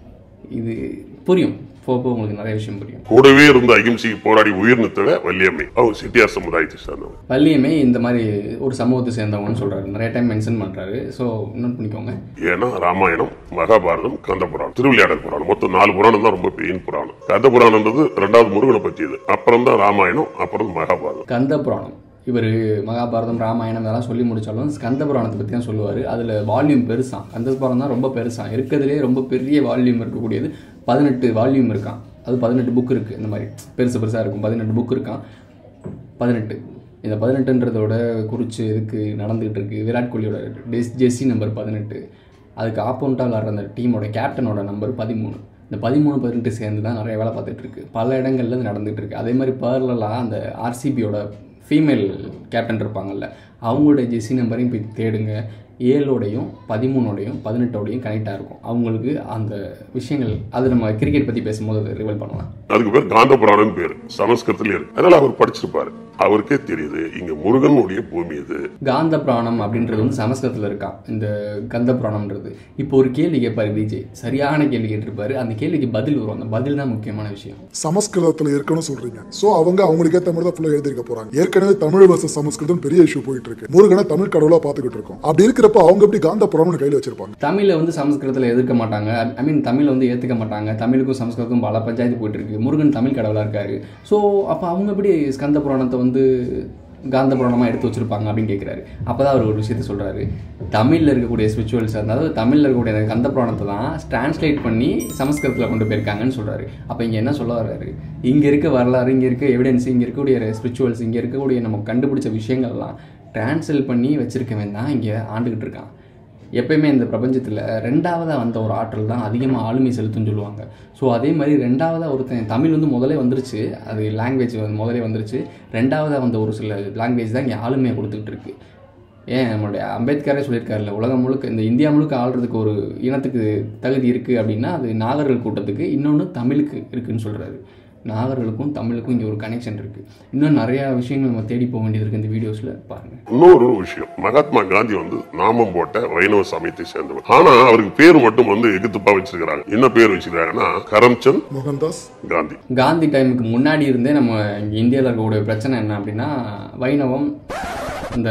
இது புரியும் போக போக உங்களுக்கு நிறைய விஷயம் புரியும் கூடவே இருந்த அகிம்சைக்கு போராடி உயிர் நிறுத்தவ வள்ளியம்மை அவங்க செட்டியார் சமுதாயத்தை சேர்ந்தவங்க வள்ளியமே இந்த மாதிரி ஒரு சமூகத்தை சேர்ந்தவங்கன்னு சொல்கிறாரு நிறைய டைம் மென்ஷன் பண்ணுறாரு ஸோ நோட் பண்ணிக்கோங்க ஏன்னா ராமாயணம் மகாபாரதம் கந்த புராணம் திருவிளையாடல் புராணம் மொத்தம் நாலு புராணம் தான் ரொம்ப பெயின் புராணம் கந்த புராணம்ன்றது ரெண்டாவது முருகனை பற்றியது அப்புறம் தான் ராமாயணம் அப்புறம் மகாபாரதம் கந்த புராணம் இவர் மகாபாரதம் ராமாயணம் இதெல்லாம் சொல்லி முடிச்சாலும் ஸ்கந்த புராணத்தை பற்றி தான் சொல்லுவார் அதில் வால்யூம் பெருசான் கந்த புராணம் தான் ரொம்ப பெருசான் இருக்கிறதுலே ரொம்ப பெரிய வால்யூம் இருக்கக்கூடியது பதினெட்டு வால்யூம் இருக்கான் அது பதினெட்டு புக் இருக்குது இந்த மாதிரி பெருசு பெருசாக இருக்கும் பதினெட்டு புக் இருக்கான் பதினெட்டு இந்த பதினெட்டுன்றதோட குறித்து இதுக்கு நடந்துகிட்டு இருக்கு விராட் கோலியோட டெஸ் ஜெஸ்ஸி நம்பர் பதினெட்டு அதுக்கு ஆப்போனண்ட்டாக விளாட்ற அந்த டீமோட கேப்டனோட நம்பர் பதிமூணு இந்த பதிமூணு பதினெட்டு சேர்ந்து தான் நிறைய வேலை பார்த்துட்டு இருக்கு பல இடங்கள்ல இது நடந்துட்டு இருக்கு அதே மாதிரி பேர்லலாம் அந்த ஆர்சிபியோட ஃபீமேல் கேப்டன் இருப்பாங்கல்ல அவங்களோட ஜெஸ்ஸி நம்பரையும் போய் தேடுங்க ஏழோடையும் பதிமூணோடையும் பதினெட்டோடையும் கனெக்டாக இருக்கும் அவங்களுக்கு அந்த விஷயங்கள் அது நம்ம கிரிக்கெட் பற்றி பேசும்போது அதை ரிவல் பண்ணலாம் அதுக்கு பேர் காந்த புராணம் பேர் சமஸ்கிருதத்துல இருக்கு அதனால அவர் படிச்சிருப்பாரு அவருக்கே தெரியுது இங்க முருகனுடைய பூமி இது காந்த புராணம் அப்படின்றது வந்து சமஸ்கிருதத்தில் இருக்கான் இந்த கந்த புராணம்ன்றது இப்போ ஒரு கேள்வி கேட்பாரு விஜய் சரியான கேள்வி கேட்டிருப்பாரு அந்த கேள்விக்கு பதில் வரும் அந்த பதில் தான் முக்கியமான விஷயம் சமஸ்கிருதத்துல இருக்குன்னு சொல்றீங்க சோ அவங்க அவங்களுக்கு ஏத்த மாதிரி தான் ஃபுல்லா எழுதிருக்க போறாங்க ஏற்கனவே தமிழ் வர்சஸ் சமஸ்கிருதம் பெரிய இஷ்யூ போயிட்டு இருக்கு முருகனை தமிழ் கடவுளா பாத்துக்கிட்டு இருக்கோம் அப்படி இருக்கிறப்ப அவங்க எப்படி காந்த புராணம் கையில வச்சிருப்பாங்க தமிழை வந்து சமஸ்கிருதத்தில் எதிர்க்க மாட்டாங்க ஐ மீன் தமிழை வந்து ஏற்றுக்க மாட்டாங்க தமிழுக்கும் சமஸ்கிருதத்துக்கும் பல பஞ்சாயத்து போயிட்டு இருக்கு முருகன் தமிழ் கடவுளாக இருக்காரு ஸோ அப்போ அவங்க எப்படி ஸ்கந்த புராணத்தை வந்து காந்த புராணமாக எடுத்து வச்சிருப்பாங்க அப்படின்னு கேட்குறாரு அப்போ தான் அவர் ஒரு விஷயத்த சொல்கிறாரு தமிழில் இருக்கக்கூடிய ஸ்பிரிச்சுவல்ஸ் அதாவது தமிழில் இருக்கக்கூடிய அந்த கந்த புராணத்தை தான் டிரான்ஸ்லேட் பண்ணி சமஸ்கிருதத்தில் கொண்டு போயிருக்காங்கன்னு சொல்கிறாரு அப்போ இங்கே என்ன சொல்ல வர்றாரு இங்கே இருக்க வரலாறு இங்கே இருக்க எவிடன்ஸ் இங்கே இருக்கக்கூடிய ஸ்பிரிச்சுவல்ஸ் இங்கே இருக்கக்கூடிய நம்ம கண்டுபிடிச்ச விஷயங்கள்லாம் டிரான்ஸ்லேட் பண்ணி வச்சிருக்கவன் தான் இங்கே ஆண்டுகிட்டு இருக்கான் எப்பயுமே இந்த பிரபஞ்சத்தில் ரெண்டாவதாக வந்த ஒரு ஆற்றல் தான் அதிகமாக ஆளுமை செலுத்துன்னு சொல்லுவாங்க ஸோ அதே மாதிரி ரெண்டாவதாக ஒருத்தன் தமிழ் வந்து முதலே வந்துருச்சு அது லாங்குவேஜ் வந்து முதலே வந்துருச்சு ரெண்டாவதாக வந்த ஒரு சில லாங்குவேஜ் தான் இங்கே ஆளுமையை கொடுத்துக்கிட்டு இருக்கு ஏன் நம்மளுடைய அம்பேத்கரே சொல்லியிருக்காருல்ல உலகம் முழுக்க இந்த இந்தியா முழுக்க ஆள்றதுக்கு ஒரு இனத்துக்கு தகுதி இருக்குது அப்படின்னா அது நாகர்கள் கூட்டத்துக்கு இன்னொன்று தமிழுக்கு இருக்குன்னு சொல்கிறாரு நாகர்களுக்கும் தமிழுக்கும் இங்கே ஒரு கனெக்ஷன் இருக்குது இன்னும் நிறையா விஷயங்கள் நம்ம தேடி போக வேண்டியது இருக்குது இந்த வீடியோஸில் பாருங்கள் இன்னொரு விஷயம் மகாத்மா காந்தி வந்து நாமம் போட்ட வைணவ சமயத்தை சேர்ந்தவர் ஆனா அவருக்கு பேர் மட்டும் வந்து எகுத்துப்பா வச்சிருக்காங்க என்ன பேர் வச்சிருக்காங்கன்னா கரம்சந்த் மோகன்தாஸ் காந்தி காந்தி டைமுக்கு முன்னாடி இருந்தே நம்ம இங்கே இந்தியாவில் இருக்கக்கூடிய பிரச்சனை என்ன அப்படின்னா வைணவம் இந்த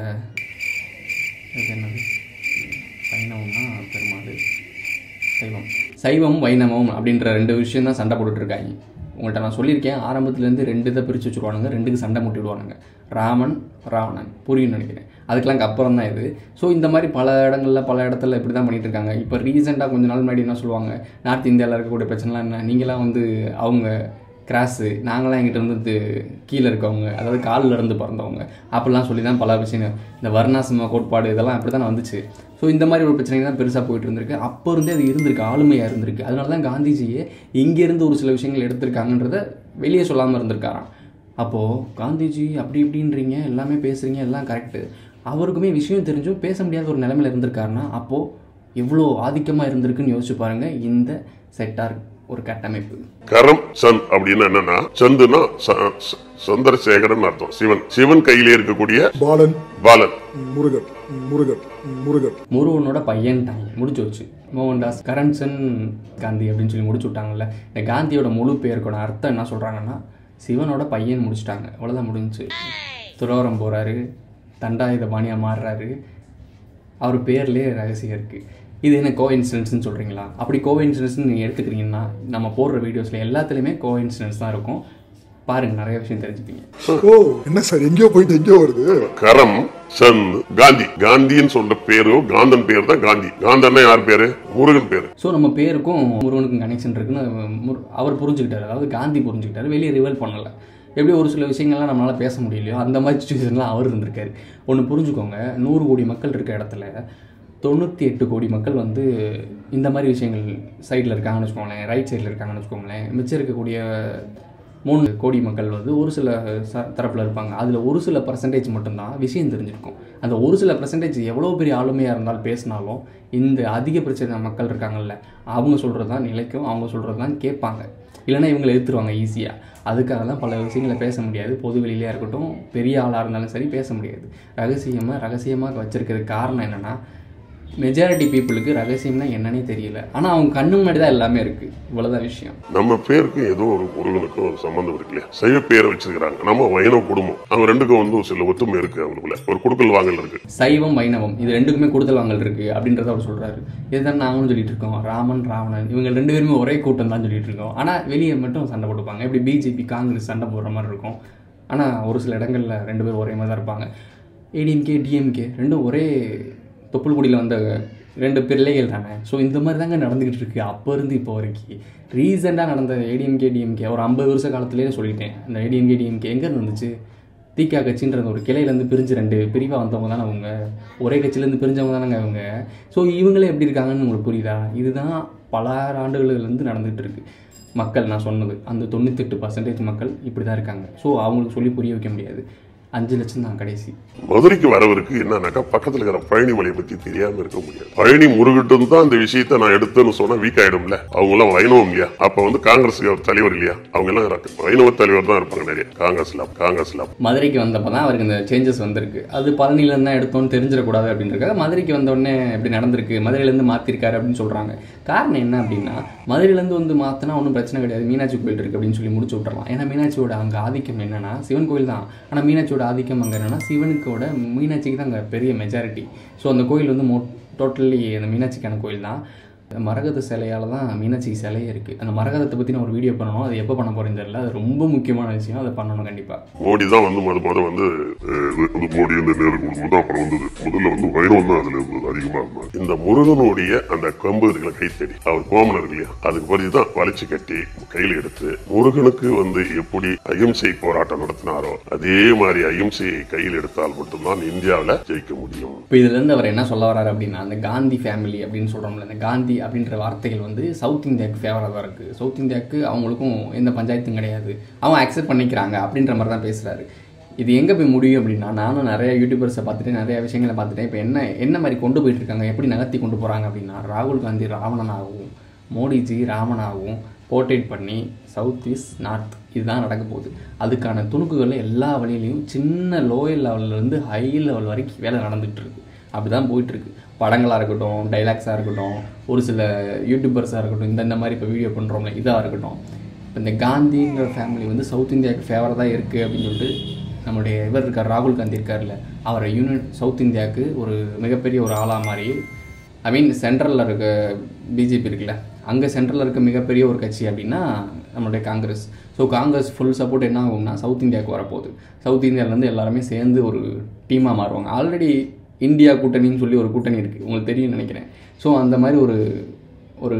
இது என்னது வைணவம்னா பெருமாள் சைவம் சைவம் வைணவம் அப்படின்ற ரெண்டு விஷயம் தான் சண்டை போட்டுட்டு இருக்காங்க உங்கள்கிட்ட நான் சொல்லியிருக்கேன் ஆரம்பத்துலேருந்து ரெண்டு இதை பிரித்து வச்சுருவானுங்க ரெண்டுக்கு சண்டை முட்டி விடுவானுங்க ராமன் ராவணன் புரியும்னு நினைக்கிறேன் அதுக்கெல்லாம் அப்புறம் தான் இது ஸோ இந்த மாதிரி பல இடங்களில் பல இடத்துல இப்படி தான் பண்ணிட்டு இருக்காங்க இப்போ ரீசெண்டாக கொஞ்ச நாள் முன்னாடி என்ன சொல்லுவாங்க நார்த் இந்தியாவில் இருக்கக்கூடிய பிரச்சனைலாம் என்ன நீங்களாம் வந்து அவங்க கிராஸு நாங்களாம் எங்கிட்ட இருந்து இது கீழே இருக்கவங்க அதாவது காலில் இருந்து பிறந்தவங்க அப்படிலாம் சொல்லி தான் பல விஷயம் இந்த வர்ணாசிரம கோட்பாடு இதெல்லாம் அப்படி தான் வந்துச்சு ஸோ இந்த மாதிரி ஒரு பிரச்சனை தான் பெருசாக போயிட்டு இருந்திருக்கு அப்போ இருந்தே அது இருந்திருக்கு ஆளுமையாக இருந்திருக்கு அதனால தான் காந்திஜியே இங்கேருந்து ஒரு சில விஷயங்கள் எடுத்திருக்காங்கன்றத வெளியே சொல்லாமல் இருந்திருக்காராம் அப்போது காந்திஜி அப்படி இப்படின்றீங்க எல்லாமே பேசுகிறீங்க எல்லாம் கரெக்டு அவருக்குமே விஷயம் தெரிஞ்சும் பேச முடியாத ஒரு நிலைமையில இருந்திருக்காருன்னா அப்போது எவ்வளோ ஆதிக்கமாக இருந்திருக்குன்னு யோசிச்சு பாருங்கள் இந்த செட்டார் ஒரு கட்டமைப்பு கரம் சந்த் அப்படின்னு என்னன்னா சந்துனா ச- ச- சந்திரசேகரன் அர்த்தம் சிவன் சிவன் கையிலே இருக்கக்கூடிய பாலன் பாலன் முருகன் முருகன் முருகன் முருகனோட பையன்ட்டாங்க முடிச்சு வச்சு மோகன்தாஸ் கரம்சன் காந்தி அப்படின்னு சொல்லி முடிச்சு விட்டாங்கல்ல இந்த காந்தியோட முழு பேருக்கோட அர்த்தம் என்ன சொல்கிறாங்கன்னா சிவனோட பையன் முடிச்சிட்டாங்க அவ்வளோதான் முடிஞ்சுச்சு துறவரம் போகிறாரு தண்டாயுத பாணியாக மாறுறாரு அவர் பேர்லேயே ரகசியம் இருக்குது இது என்ன கோ இன்சிடென்ட்ஸ்னு சொல்கிறீங்களா அப்படி கோ இன்சிடென்ட்ஸ்னு நீங்கள் எடுத்துக்கிறீங்கன்னா நம்ம போடுற வீடியோஸில் எல்லாத்துலேயுமே கோ இன்சிடென்ட்ஸ் தான் இருக்கும் பாருங்கள் நிறைய விஷயம் தெரிஞ்சுப்பீங்க ஓ என்ன சார் எங்கேயோ போயிட்டு எங்கேயோ வருது கரம் சந்த் காந்தி காந்தின்னு சொல்ற பேரு காந்தன் பேர் தான் காந்தி காந்தன்னா யார் பேரு முருகன் பேரு ஸோ நம்ம பேருக்கும் முருகனுக்கும் கனெக்ஷன் இருக்குன்னு முரு- அவர் புரிஞ்சுக்கிட்டாரு அதாவது காந்தி புரிஞ்சுக்கிட்டாரு வெளியே ரிவல் பண்ணலை எப்படி ஒரு சில விஷயங்கள்லாம் நம்மளால் பேச முடியலையோ அந்த மாதிரி சுச்சுவேஷன்லாம் அவர் இருந்திருக்காரு ஒன்று புரிஞ்சுக்கோங்க நூறு கோடி மக்கள் இருக்க இடத்துல தொண்ணூற்றி எட்டு கோடி மக்கள் வந்து இந்த மாதிரி விஷயங்கள் சைடில் இருக்காங்கன்னு வச்சுக்கோங்களேன் ரைட் சைடில் இருக்காங்கன்னு வச்சுக்கோங்களேன் மிச்சம் இருக்கக்கூடிய மூணு கோடி மக்கள் வந்து ஒரு சில ச தரப்பில் இருப்பாங்க அதில் ஒரு சில பர்சன்டேஜ் மட்டும்தான் விஷயம் தெரிஞ்சிருக்கும் அந்த ஒரு சில பர்சன்டேஜ் எவ்வளோ பெரிய ஆளுமையாக இருந்தாலும் பேசினாலும் இந்த அதிக பிரச்சனை மக்கள் இருக்காங்கல்ல அவங்க சொல்கிறது தான் நிலைக்கும் அவங்க சொல்கிறது தான் கேட்பாங்க இல்லைன்னா இவங்களை எடுத்துருவாங்க ஈஸியாக அதுக்காக தான் பல விஷயங்களை பேச முடியாது பொது வெளியிலையா இருக்கட்டும் பெரிய ஆளாக இருந்தாலும் சரி பேச முடியாது ரகசியமாக ரகசியமாக வச்சிருக்கிறதுக்கு காரணம் என்னென்னா மெஜாரிட்டி பீப்புளுக்கு ரகசியம்னா என்னன்னே தெரியல ஆனால் அவங்க கண்ணு முன்னாடி தான் எல்லாமே இருக்குது இவ்வளோதான் விஷயம் நம்ம பேருக்கும் ஏதோ ஒரு முருகனுக்கும் ஒரு சம்பந்தம் இருக்கு இல்லையா சைவ பேரை வச்சிருக்கிறாங்க நம்ம வைணவ குடும்பம் அவங்க ரெண்டுக்கும் வந்து ஒரு சில ஒத்துமை இருக்கு அவங்களுக்குள்ள ஒரு குடுக்கல் வாங்கல் இருக்கு சைவம் வைணவம் இது ரெண்டுக்குமே கொடுத்தல் வாங்கல் இருக்கு அப்படின்றத அவர் சொல்றாரு இதுதான் நாங்களும் சொல்லிட்டு இருக்கோம் ராமன் ராவணன் இவங்க ரெண்டு பேருமே ஒரே கூட்டம் தான் சொல்லிட்டு இருக்கோம் ஆனா வெளியே மட்டும் சண்டை போட்டுப்பாங்க இப்படி பிஜேபி காங்கிரஸ் சண்டை போடுற மாதிரி இருக்கும் ஆனா ஒரு சில இடங்கள்ல ரெண்டு பேரும் ஒரே மாதிரி தான் இருப்பாங்க ஏடிஎம்கே டிஎம்கே ரெண்டும் ஒரே தொப்புள் குடியில் வந்த ரெண்டு பிள்ளைகள் தானே ஸோ இந்த மாதிரி தாங்க நடந்துக்கிட்டு இருக்கு அப்போ இருந்து இப்போ வரைக்கும் ரீசெண்டாக நடந்த ஏடிஎம்கே டிஎம்கே ஒரு ஐம்பது வருஷ காலத்திலேயே சொல்லிட்டேன் இந்த ஏடிஎம்கே டிஎம்கே எங்கே இருந்துச்சு திகா கட்சின்ற ஒரு கிளையிலேருந்து பிரிஞ்சு ரெண்டு பிரிவாக வந்தவங்க தானே அவங்க ஒரே கட்சியிலேருந்து பிரிஞ்சவங்க தானேங்க அவங்க ஸோ இவங்களே எப்படி இருக்காங்கன்னு உங்களுக்கு புரியுதா இதுதான் பல ஆண்டுகள்லேருந்து நடந்துகிட்டு இருக்கு மக்கள் நான் சொன்னது அந்த தொண்ணூத்தெட்டு பர்சன்டேஜ் மக்கள் இப்படி தான் இருக்காங்க ஸோ அவங்களுக்கு சொல்லி புரிய வைக்க முடியாது அஞ்சு லட்சம் தான் கடைசி மதுரைக்கு வரவருக்கு என்னன்னாக்கா பக்கத்துல இருக்கிற பழனி மலையை பத்தி தெரியாம இருக்க முடியாது பழனி முருகட்டும் தான் அந்த விஷயத்தை நான் எடுத்தேன்னு சொன்னா வீக் ஆயிடும்ல அவங்க எல்லாம் வைணவம் இல்லையா அப்ப வந்து காங்கிரஸ் தலைவர் இல்லையா அவங்க எல்லாம் இருக்கு. வைணவ தலைவர் தான் இருப்பாங்க நிறைய காங்கிரஸ்ல காங்கிரஸ்ல மதுரைக்கு வந்தப்போ தான் அவருக்கு இந்த சேஞ்சஸ் வந்திருக்கு அது பழனிலேருந்து தான் எடுத்தோன்னு தெரிஞ்சிடக்கூடாது அப்படின்றக்காக மதுரைக்கு வந்த உடனே இப்படி நடந்திருக்கு மதுரையிலேருந்து மாற்றிருக்காரு அப்படின்னு சொல்கிறாங்க காரணம் என்ன அப்படின்னா மதுரையிலேருந்து வந்து மாற்றினா ஒன்றும் பிரச்சனை கிடையாது மீனாட்சி கோயில் இருக்குது அப்படின்னு சொல்லி முடிச்சு விட்றலாம் ஏன்னா மீனாட்சியோட அங்கே ஆதிக்கம் என்னன்னா சிவன் கோயில் தான் ஆனால் மீனாட்சியோட ஆதிக்கம் அங்கே என்னன்னா சிவனுக்கோட மீனாட்சிக்கு தான் அங்கே பெரிய மெஜாரிட்டி ஸோ அந்த கோயில் வந்து மோ டோட்டலி அந்த மீனாட்சிக்கான கோயில் தான் அந்த மரகத சிலையால் தான் மீனாட்சி சிலையே இருக்குது அந்த மரகதத்தை பற்றி நான் ஒரு வீடியோ பண்ணணும் அது எப்போ பண்ண போகிறேன்னு தெரியல அது ரொம்ப முக்கியமான விஷயம் அதை பண்ணணும் கண்டிப்பாக மோடி தான் வந்து முத முத வந்து அஹ், வந்து மோடி வந்து நேரு குடும்பம் தான் அப்புறம் வந்தது முதல்ல வந்து வைணவம் தான் அதுல இருந்தது அதிகமா இருந்தாங்க இந்த முருகனுடைய அந்த கம்பு இருக்கிற கைத்தடி அவர் கோமன் இருக்கு இல்லையா அதுக்கு பிறகு தான் வளைச்சு கட்டி கையில எடுத்து முருகனுக்கு வந்து எப்படி அகிம்சை போராட்டம் நடத்தினாரோ அதே மாதிரி அகிம்சையை கையில் எடுத்தால் மட்டும்தான் இந்தியாவில் ஜெயிக்க முடியும் இப்போ இதுலேருந்து அவர் என்ன சொல்ல வராரு அப்படின்னா அந்த காந்தி ஃபேமிலி அப்படின்னு சொல்கிறோம்ல இந்த காந்தி அப்படின்ற வார்த்தைகள் வந்து சவுத் இந்தியாவுக்கு ஃபேவராக தான் இருக்குது சவுத் இந்தியாவுக்கு அவங்களுக்கும் எந்த பஞ்சாயத்தும் கிடையாது அவங்க அக்செப்ட் பண்ணிக்கிறாங்க அப்படின்ற மாதிரி தான் பேசுகிறாரு இது எங்கே போய் முடியும் அப்படின்னா நானும் நிறைய யூடியூபர்ஸை பார்த்துட்டு நிறைய விஷயங்களை பார்த்துட்டேன் இப்போ என்ன என்ன மாதிரி கொண்டு போயிட்டு இருக்காங்க எப்படி நகர்த்தி கொண்டு போகிறாங்க அப்படின்னா ராகுல் காந்தி ராவணனாகவும் மோடிஜி ராமனாகவும் போர்ட்ரேட் பண்ணி சவுத் ஈஸ்ட் நார்த் இதுதான் நடக்க போகுது அதுக்கான துணுக்குகள் எல்லா வழியிலையும் சின்ன லோயர் லெவல்லேருந்து ஹை லெவல் வரைக்கும் வேலை நடந்துகிட்டு இருக்கு அப்படி தான் போயிட்டுருக்கு படங்களாக இருக்கட்டும் டைலாக்ஸாக இருக்கட்டும் ஒரு சில யூடியூபர்ஸாக இருக்கட்டும் இந்த இந்த மாதிரி இப்போ வீடியோ பண்ணுறோம்ல இதாக இருக்கட்டும் இப்போ இந்த காந்திங்கிற ஃபேமிலி வந்து சவுத் இந்தியாவுக்கு ஃபேவராக தான் இருக்குது அப்படின்னு சொல்லிட்டு நம்மளுடைய இவர் இருக்கார் ராகுல் காந்தி இருக்கார்ல அவரை யூனியன் சவுத் இந்தியாவுக்கு ஒரு மிகப்பெரிய ஒரு ஆளாக மாதிரி ஐ மீன் சென்ட்ரலில் இருக்க பிஜேபி இருக்குல்ல அங்கே சென்ட்ரலில் இருக்க மிகப்பெரிய ஒரு கட்சி அப்படின்னா நம்மளுடைய Congress so Congress full support என்ன ஆகும்னா சவுத் இந்தியாவுக்கு வரப்போகுது சவுத் இந்தியாவிலேருந்து எல்லாருமே சேர்ந்து ஒரு டீமாக மாறுவாங்க ஆல்ரெடி இந்தியா கூட்டணின்னு சொல்லி ஒரு கூட்டணி இருக்குது உங்களுக்கு தெரியும்னு நினைக்கிறேன் ஸோ அந்த மாதிரி ஒரு ஒரு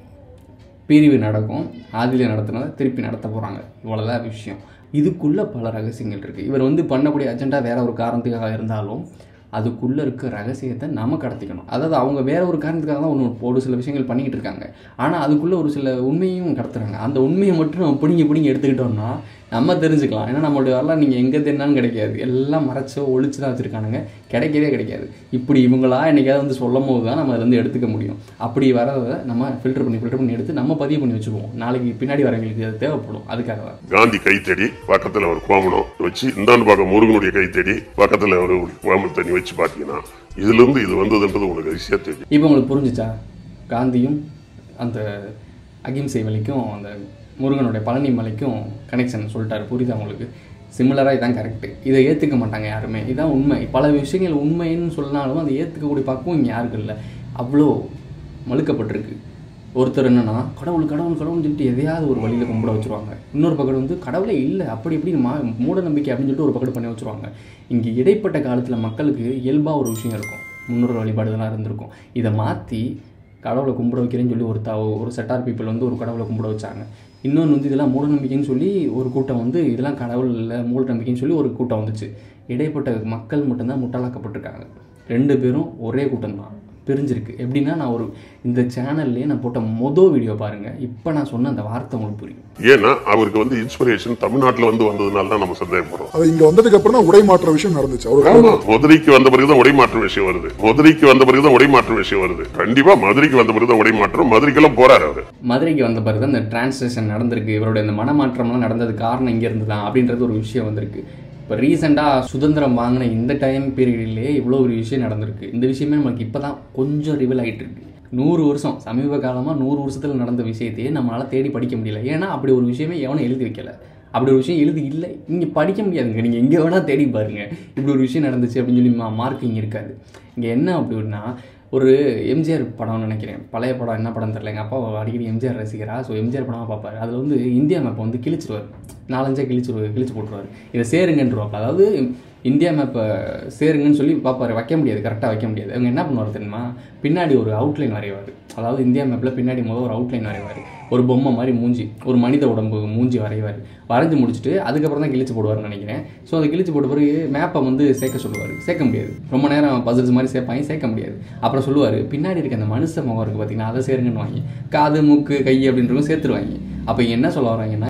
பிரிவு நடக்கும் ஆதியில் நடத்தினதை திருப்பி நடத்த போகிறாங்க இவ்வளோதான் விஷயம் இதுக்குள்ளே பல ரகசியங்கள் இருக்குது இவர் வந்து பண்ணக்கூடிய அஜெண்டா வேற ஒரு காரணத்துக்காக இருந்தாலும் அதுக்குள்ளே இருக்க ரகசியத்தை நம்ம கடத்திக்கணும் அதாவது அவங்க வேற ஒரு காரணத்துக்காக தான் ஒன்று ஒரு சில விஷயங்கள் பண்ணிக்கிட்டு இருக்காங்க ஆனால் அதுக்குள்ளே ஒரு சில உண்மையும் கடத்துறாங்க அந்த உண்மையை மட்டும் நம்ம பிடிங்கி பிடிங்கி எடுத்துக்கிட்டோம்னா நம்ம தெரிஞ்சுக்கலாம் ஏன்னா நம்மளுடைய வரலாறு நீங்கள் எங்கே தேடினாலும் கிடைக்காது எல்லாம் மறைச்சோ ஒழிச்சு தான் வச்சுருக்கானுங்க கிடைக்கவே கிடைக்காது இப்படி இவங்களா என்னைக்காவது வந்து சொல்லும் போது தான் நம்ம அதுலேருந்து எடுத்துக்க முடியும் அப்படி வரதை நம்ம ஃபில்டர் பண்ணி ஃபில்டர் பண்ணி எடுத்து நம்ம பதிவு பண்ணி வச்சுக்குவோம் நாளைக்கு பின்னாடி வரவங்களுக்கு அது தேவைப்படும் அதுக்காக தான் காந்தி கைத்தடி பக்கத்துல ஒரு கோமணம் வச்சு இந்தாண்டு பக்கம் முருகனுடைய கைத்தடி பக்கத்துல ஒரு கோமணம் தண்ணி வச்சு பாத்தீங்கன்னா இதுல இருந்து இது வந்ததுன்றது உங்களுக்கு ஈஸியா தெரியும் இப்போ உங்களுக்கு புரிஞ்சுச்சா காந்தியும் அந்த அகிம்சை வழிக்கும் அந்த முருகனுடைய பழனி மலைக்கும் கனெக்ஷன் சொல்லிட்டாரு புரியுதா உங்களுக்கு சிமிலராக இதான் கரெக்டு இதை ஏற்றுக்க மாட்டாங்க யாருமே இதான் உண்மை பல விஷயங்கள் உண்மைன்னு சொன்னாலும் அதை ஏற்றுக்கக்கூடிய பக்குவம் இங்கே யாருக்கும் இல்லை அவ்வளோ மழுக்கப்பட்டிருக்கு ஒருத்தர் என்னன்னா கடவுள் கடவுள் கடவுள்னு சொல்லிட்டு எதையாவது ஒரு வழியில் கும்பிட வச்சுருவாங்க இன்னொரு பக்கம் வந்து கடவுளே இல்லை அப்படி இப்படி மா மூட நம்பிக்கை அப்படின்னு சொல்லிட்டு ஒரு பக்கம் பண்ணி வச்சுருவாங்க இங்கே இடைப்பட்ட காலத்தில் மக்களுக்கு இயல்பாக ஒரு விஷயம் இருக்கும் முன்னோர் வழிபாடுதெல்லாம் இருந்திருக்கும் இதை மாற்றி கடவுளை கும்பிட வைக்கிறேன்னு சொல்லி ஒரு த ஒரு செட்டார் பீப்புள் வந்து ஒரு கடவுளை கும்பிட வச்சாங்க இன்னொன்று வந்து இதெல்லாம் மூட நம்பிக்கைன்னு சொல்லி ஒரு கூட்டம் வந்து இதெல்லாம் கடவுள் இல்லை மூட நம்பிக்கைன்னு சொல்லி ஒரு கூட்டம் வந்துச்சு இடைப்பட்ட மக்கள் மட்டும்தான் முட்டாளாக்கப்பட்டிருக்காங்க ரெண்டு பேரும் ஒரே கூட்டம் தான் பிரிஞ்சிருக்கு எப்படின்னா நான் ஒரு இந்த சேனல்லே நான் போட்ட மொதல் வீடியோ பாருங்கள் இப்போ நான் சொன்ன அந்த வார்த்தை உங்களுக்கு புரியும் ஏன்னா அவருக்கு வந்து இன்ஸ்பிரேஷன் தமிழ்நாட்டுல வந்து வந்ததுனால தான் நம்ம சந்தேகப்படுறோம் அது இங்க வந்ததுக்கு அப்புறம் தான் உடை மாற்ற விஷயம் நடந்துச்சு அவரு ஆமா மதுரைக்கு வந்த பிறகுதான் உடைமாற்றம் விஷயம் வருது மதுரைக்கு வந்த பிறகுதான் உடைமாற்றம் விஷயம் வருது கண்டிப்பா மதுரைக்கு வந்த பிறகுதான் உடைமாற்றம் மதுரைக்கெல்லாம் போறாரு அவரு மதுரைக்கு வந்த பிறகு தான் இந்த டிரான்ஸ்லேஷன் நடந்திருக்கு இவருடைய இந்த மனமாற்றம்லாம் நடந்தது காரணம் இங்கே இருந்து தான் அப்படின்றது ஒரு விஷயம் வந்திருக்கு இப்போ ரீசெண்டாக சுதந்திரம் வாங்கின இந்த டைம் பீரியட்லேயே இவ்வளோ ஒரு விஷயம் நடந்திருக்கு இந்த விஷயமே நமக்கு இப்போ தான் கொஞ்சம் ரிவல் ஆகிட்டு இருக்கு நூறு வருஷம் சமீப காலமாக நூறு வருஷத்தில் நடந்த விஷயத்தையே நம்மளால் தேடி படிக்க முடியல ஏன்னா அப்படி ஒரு விஷயமே எவனும் எழுதி வைக்கல அப்படி ஒரு விஷயம் எழுதி இல்லை இங்கே படிக்க முடியாதுங்க நீங்கள் எங்கே வேணால் தேடி பாருங்க இப்படி ஒரு விஷயம் நடந்துச்சு அப்படின்னு சொல்லி மா மார்க்கிங் இருக்காது இங்கே என்ன அப்படின்னா ஒரு எம்ஜிஆர் படம்னு நினைக்கிறேன் பழைய படம் என்ன படம் தெரில எங்கள் அப்பா அடிக்கடி எம்ஜிஆர் ரசிகரா ஸோ எம்ஜிஆர் படமாக பார்ப்பாரு அதில் வந்து இந்தியா மேப்பை வந்து கிழிச்சிருவார் நாலஞ்சா கிழிச்சு கிழிச்சு போட்டுருவார் இதை சேருங்கன்றவாங்க அதாவது இந்தியா மேப்பை சேருங்கன்னு சொல்லி பார்ப்பாரு வைக்க முடியாது கரெக்டாக வைக்க முடியாது அவங்க என்ன பண்ணுவார் தெரியுமா பின்னாடி ஒரு அவுட்லைன் வரைவார் அதாவது இந்தியா மேப்பில் பின்னாடி முதல் ஒரு அவுட்லைன் வரைவார் ஒரு பொம்மை மாதிரி மூஞ்சி ஒரு மனித உடம்பு மூஞ்சி வரைவார் வரைஞ்சி முடிச்சுட்டு அதுக்கப்புறம் தான் கிழிச்சு போடுவார்னு நினைக்கிறேன் ஸோ அதை கிழிச்சு போட்ட பிறகு மேப்பை வந்து சேர்க்க சொல்லுவார் சேர்க்க முடியாது ரொம்ப நேரம் பசில்ஸ் மாதிரி சேர்ப்பாங்க சேர்க்க முடியாது அப்புறம் சொல்லுவார் பின்னாடி இருக்க அந்த மனுஷ முகம் இருக்குது பார்த்தீங்கன்னா அதை சேருங்கன்னு வாங்கி காது மூக்கு கை அப்படின்றவங்க சேர்த்துருவாங்க அப்போ என்ன சொல்ல வராங்கன்னா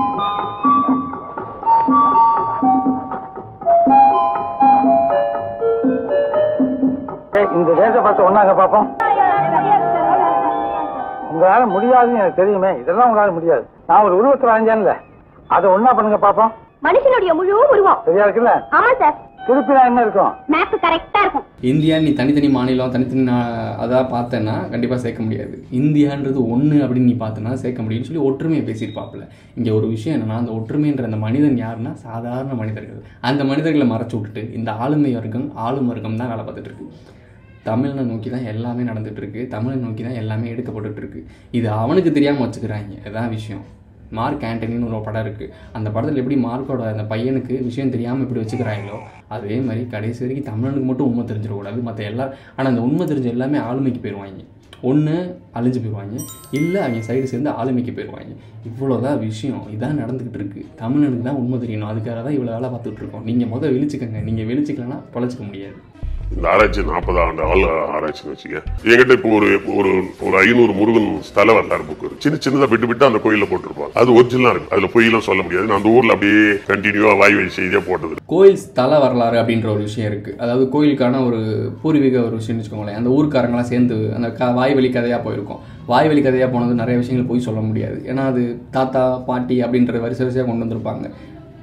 இந்த தேச பார்த்து ஒண்ணாங்க பாப்போம் உங்களால முடியாதுன்னு எனக்கு தெரியுமே இதெல்லாம் உங்களால முடியாது நான் ஒரு உருவத்தில் அரைஞ்சேன்ல அதை ஒண்ணா பண்ணுங்க பாப்போம் மனுஷனுடைய முழு உருவம் சரியா இருக்குல்ல ஆமா சார் திருப்பி நான் என்ன இருக்கும் மேப் கரெக்டா இருக்கும் இந்தியா நீ தனித்தனி மாநிலம் தனித்தனி நா- அதாக பார்த்தேன்னா கண்டிப்பாக சேர்க்க முடியாது இந்தியான்றது ஒன்று அப்படின்னு நீ பார்த்தனா சேர்க்க முடியும்னு சொல்லி ஒற்றுமையை பேசியிருப்பாப்புல இங்கே ஒரு விஷயம் என்னன்னா அந்த ஒற்றுமைன்ற அந்த மனிதன் யாருன்னா சாதாரண மனிதர்கள் அந்த மனிதர்களை மறைச்சு விட்டுட்டு இந்த ஆளுமை வர்க்கம் ஆளும் வர்க்கம் தான் வேலை பார்த்துட்டு இருக்கு தமிழனை நோக்கி தான் எல்லாமே நடந்துட்டு இருக்கு தமிழை நோக்கி தான் எல்லாமே எடுக்கப்பட்டுட்டு இருக்கு இது அவனுக்கு தெரியாமல் வச்சுக்கிறாங்க இதுதான் விஷயம் மார்க் ஆண்டனின்னு ஒரு படம் இருக்குது அந்த படத்தில் எப்படி மார்க்கோட அந்த பையனுக்கு விஷயம் தெரியாமல் எப்படி வச்சுக்கிறாங்களோ அதே மாதிரி கடைசி வரைக்கும் தமிழனுக்கு மட்டும் உண்மை தெரிஞ்சிடக்கூடாது மற்ற எல்லா ஆனால் அந்த உண்மை தெரிஞ்ச எல்லாமே ஆளுமைக்கு போயிடுவாங்க ஒன்று அழிஞ்சு போயிடுவாங்க இல்லை அவங்க சைடு சேர்ந்து ஆளுமைக்கு போயிடுவாங்க இவ்வளோதான் விஷயம் இதான் நடந்துக்கிட்டு இருக்கு தமிழனுக்கு தான் உண்மை தெரியணும் அதுக்காக தான் இவ்வளோ வேலை பார்த்துட்டு இருக்கோம் நீங்கள் முதல் விழிச்சுக்கங்க நீங்கள் விழிச்சிக்கலன்னா பொழைச்சிக்க முடியாது இந்த ஆராய்ச்சி நாற்பது ஆண்டு ஆள் ஆராய்ச்சின்னு வச்சுக்க என்கிட்ட இப்போ ஒரு ஒரு ஒரு ஐநூறு முருகன் ஸ்தல வரலாறு புக் இருக்கு சின்ன சின்னதா விட்டு விட்டு அந்த கோயில்ல போட்டிருப்பாங்க அது ஒரிஜினலா இருக்கு அதுல பொய்யெல்லாம் சொல்ல முடியாது நான் அந்த ஊர்ல அப்படியே கண்டினியூவா வாய் வழி செய்தியா போட்டது கோயில் ஸ்தல வரலாறு அப்படின்ற ஒரு விஷயம் இருக்குது அதாவது கோயிலுக்கான ஒரு பூர்வீக ஒரு விஷயம்னு வச்சுக்கோங்களேன் அந்த ஊர்க்காரங்களாம் சேர்ந்து அந்த க வாய்வழி கதையாக போயிருக்கும் வாய்வழி கதையாக போனது நிறைய விஷயங்கள் போய் சொல்ல முடியாது ஏன்னா அது தாத்தா பாட்டி அப்படின்ற வரிசை வரிசையாக கொண்டு வந்திருப்பாங்க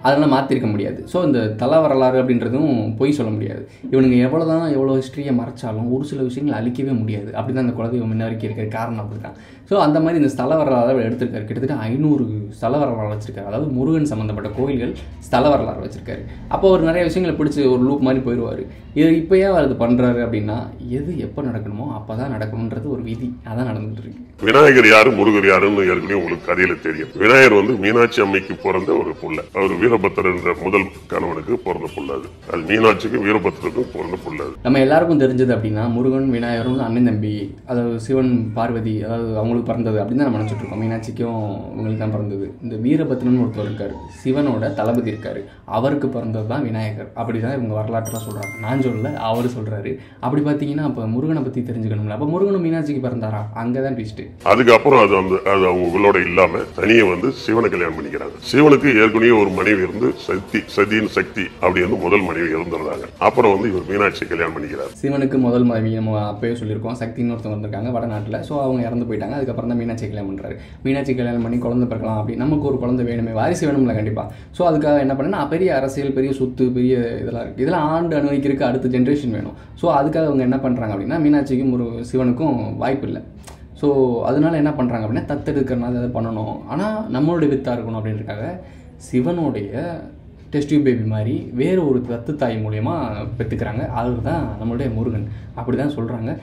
அதெல்லாம் மாற்றிருக்க முடியாது ஸோ இந்த தல வரலாறு அப்படின்றதும் பொய் சொல்ல முடியாது இவனுங்க எவ்வளோ தான் எவ்வளோ ஹிஸ்ட்ரியை மறைச்சாலும் ஒரு சில விஷயங்களை அழிக்கவே முடியாது அப்படி தான் இந்த குலதெய்வம் முன்ன வரைக்கும் இருக்கிற காரணம் அப்படி தான் ஸோ அந்த மாதிரி இந்த ஸ்தல வரலாறு அவர் எடுத்திருக்காரு கிட்டத்தட்ட ஐநூறு ஸ்தல வரலாறு வச்சிருக்காரு அதாவது முருகன் சம்மந்தப்பட்ட கோயில்கள் ஸ்தல வரலாறு வச்சிருக்காரு அப்போ அவர் நிறைய விஷயங்களை பிடிச்சி ஒரு லூப் மாதிரி போயிடுவார் இது இப்போ ஏன் அவர் அது பண்ணுறாரு அப்படின்னா எது எப்போ நடக்கணுமோ அப்போ தான் நடக்கணுன்றது ஒரு விதி அதான் நடந்துகிட்டு இருக்கு விநாயகர் யாரு முருகர் யாருன்னு ஏற்கனவே உங்களுக்கு கதையில தெரியும் விநாயகர் வந்து மீனாட்சி அம்மைக்கு பிறந்த ஒரு புள்ள அவர் வீரபத்திரர் என்ற முதல் கணவனுக்கு பிறந்த புள்ள அது அது மீனாட்சிக்கும் வீரபத்திரருக்கும் பிறந்த புள்ள அது நம்ம எல்லாருக்கும் தெரிஞ்சது அப்படின்னா முருகன் விநாயகரும் அண்ணன் தம்பி அதாவது சிவன் பார்வதி அதாவது அவங்களுக்கு பிறந்தது அப்படின்னு தான் நம்ம நினச்சிட்டு இருக்கோம் மீனாட்சிக்கும் உங்களுக்கு தான் பிறந்தது இந்த வீரபத்ரன் ஒருத்தர் இருக்காரு சிவனோட தளபதி இருக்காரு அவருக்கு பிறந்தது தான் விநாயகர் அப்படி தான் இவங்க வரலாற்றுலாம் சொல்கிறாங்க நான் சொல்லல அவர் சொல்கிறாரு அப்படி பார்த்தீங்கன்னா அப்போ முருகனை பற்றி தெரிஞ்சுக்கணும்ல அப்போ முருகனும் மீனாட்சிக்கு பிறந்தாரா அங்கே தான் ட்விஸ்ட்டு அதுக்கப்புறம் அது அந்த அது அவங்களோட இல்லாம தனியே வந்து சிவனை கல்யாணம் பண்ணிக்கிறாங்க சிவனுக்கு ஏற்கனவே ஒரு மனைவி இருந்து சக்தி சதியின் சக்தி அப்படி வந்து முதல் மனைவி இறந்துடுறாங்க அப்புறம் வந்து இவர் மீனாட்சி கல்யாணம் பண்ணிக்கிறார் சிவனுக்கு முதல் மனைவி நம்ம அப்பயே சொல்லியிருக்கோம் சக்தின்னு ஒருத்தவங்க வந்திருக்காங்க வடநாட்டில் ஸோ அவங்க இறந்து போயிட்டாங்க அதுக்கப்புறம் தான் மீனாட்சி கல்யாணம் பண்ணுறாரு மீனாட்சி கல்யாணம் பண்ணி குழந்தை பிறக்கலாம் அப்படி நமக்கு ஒரு குழந்தை வேணுமே வாரிசு வேணும்ல கண்டிப்பாக ஸோ அதுக்காக என்ன பண்ணேன்னா பெரிய அரசியல் பெரிய சொத்து பெரிய இதெல்லாம் இருக்குது இதெல்லாம் ஆண்டு அனுபவிக்கிறதுக்கு அடுத்த ஜென்ரேஷன் வேணும் ஸோ அதுக்காக அவங்க என்ன பண்ணுறாங்க அப்படின்னா மீனாட்சிக்கும் ஒரு சிவனுக்கும் வாய்ப்பு இல்லை ஸோ அதனால என்ன பண்ணுறாங்க அப்படின்னா தத்தெடுக்கிறனால அதை பண்ணணும் ஆனால் நம்மளுடைய வித்தாக இருக்கணும் அப்படின்றதுக்காக சிவனுடைய டெஸ்ட் பேபி மாதிரி வேறு ஒரு தத்து தாய் மூலயமா பெற்றுக்கிறாங்க அவர் தான் நம்மளுடைய முருகன் அப்படி தான் சொல்கிறாங்க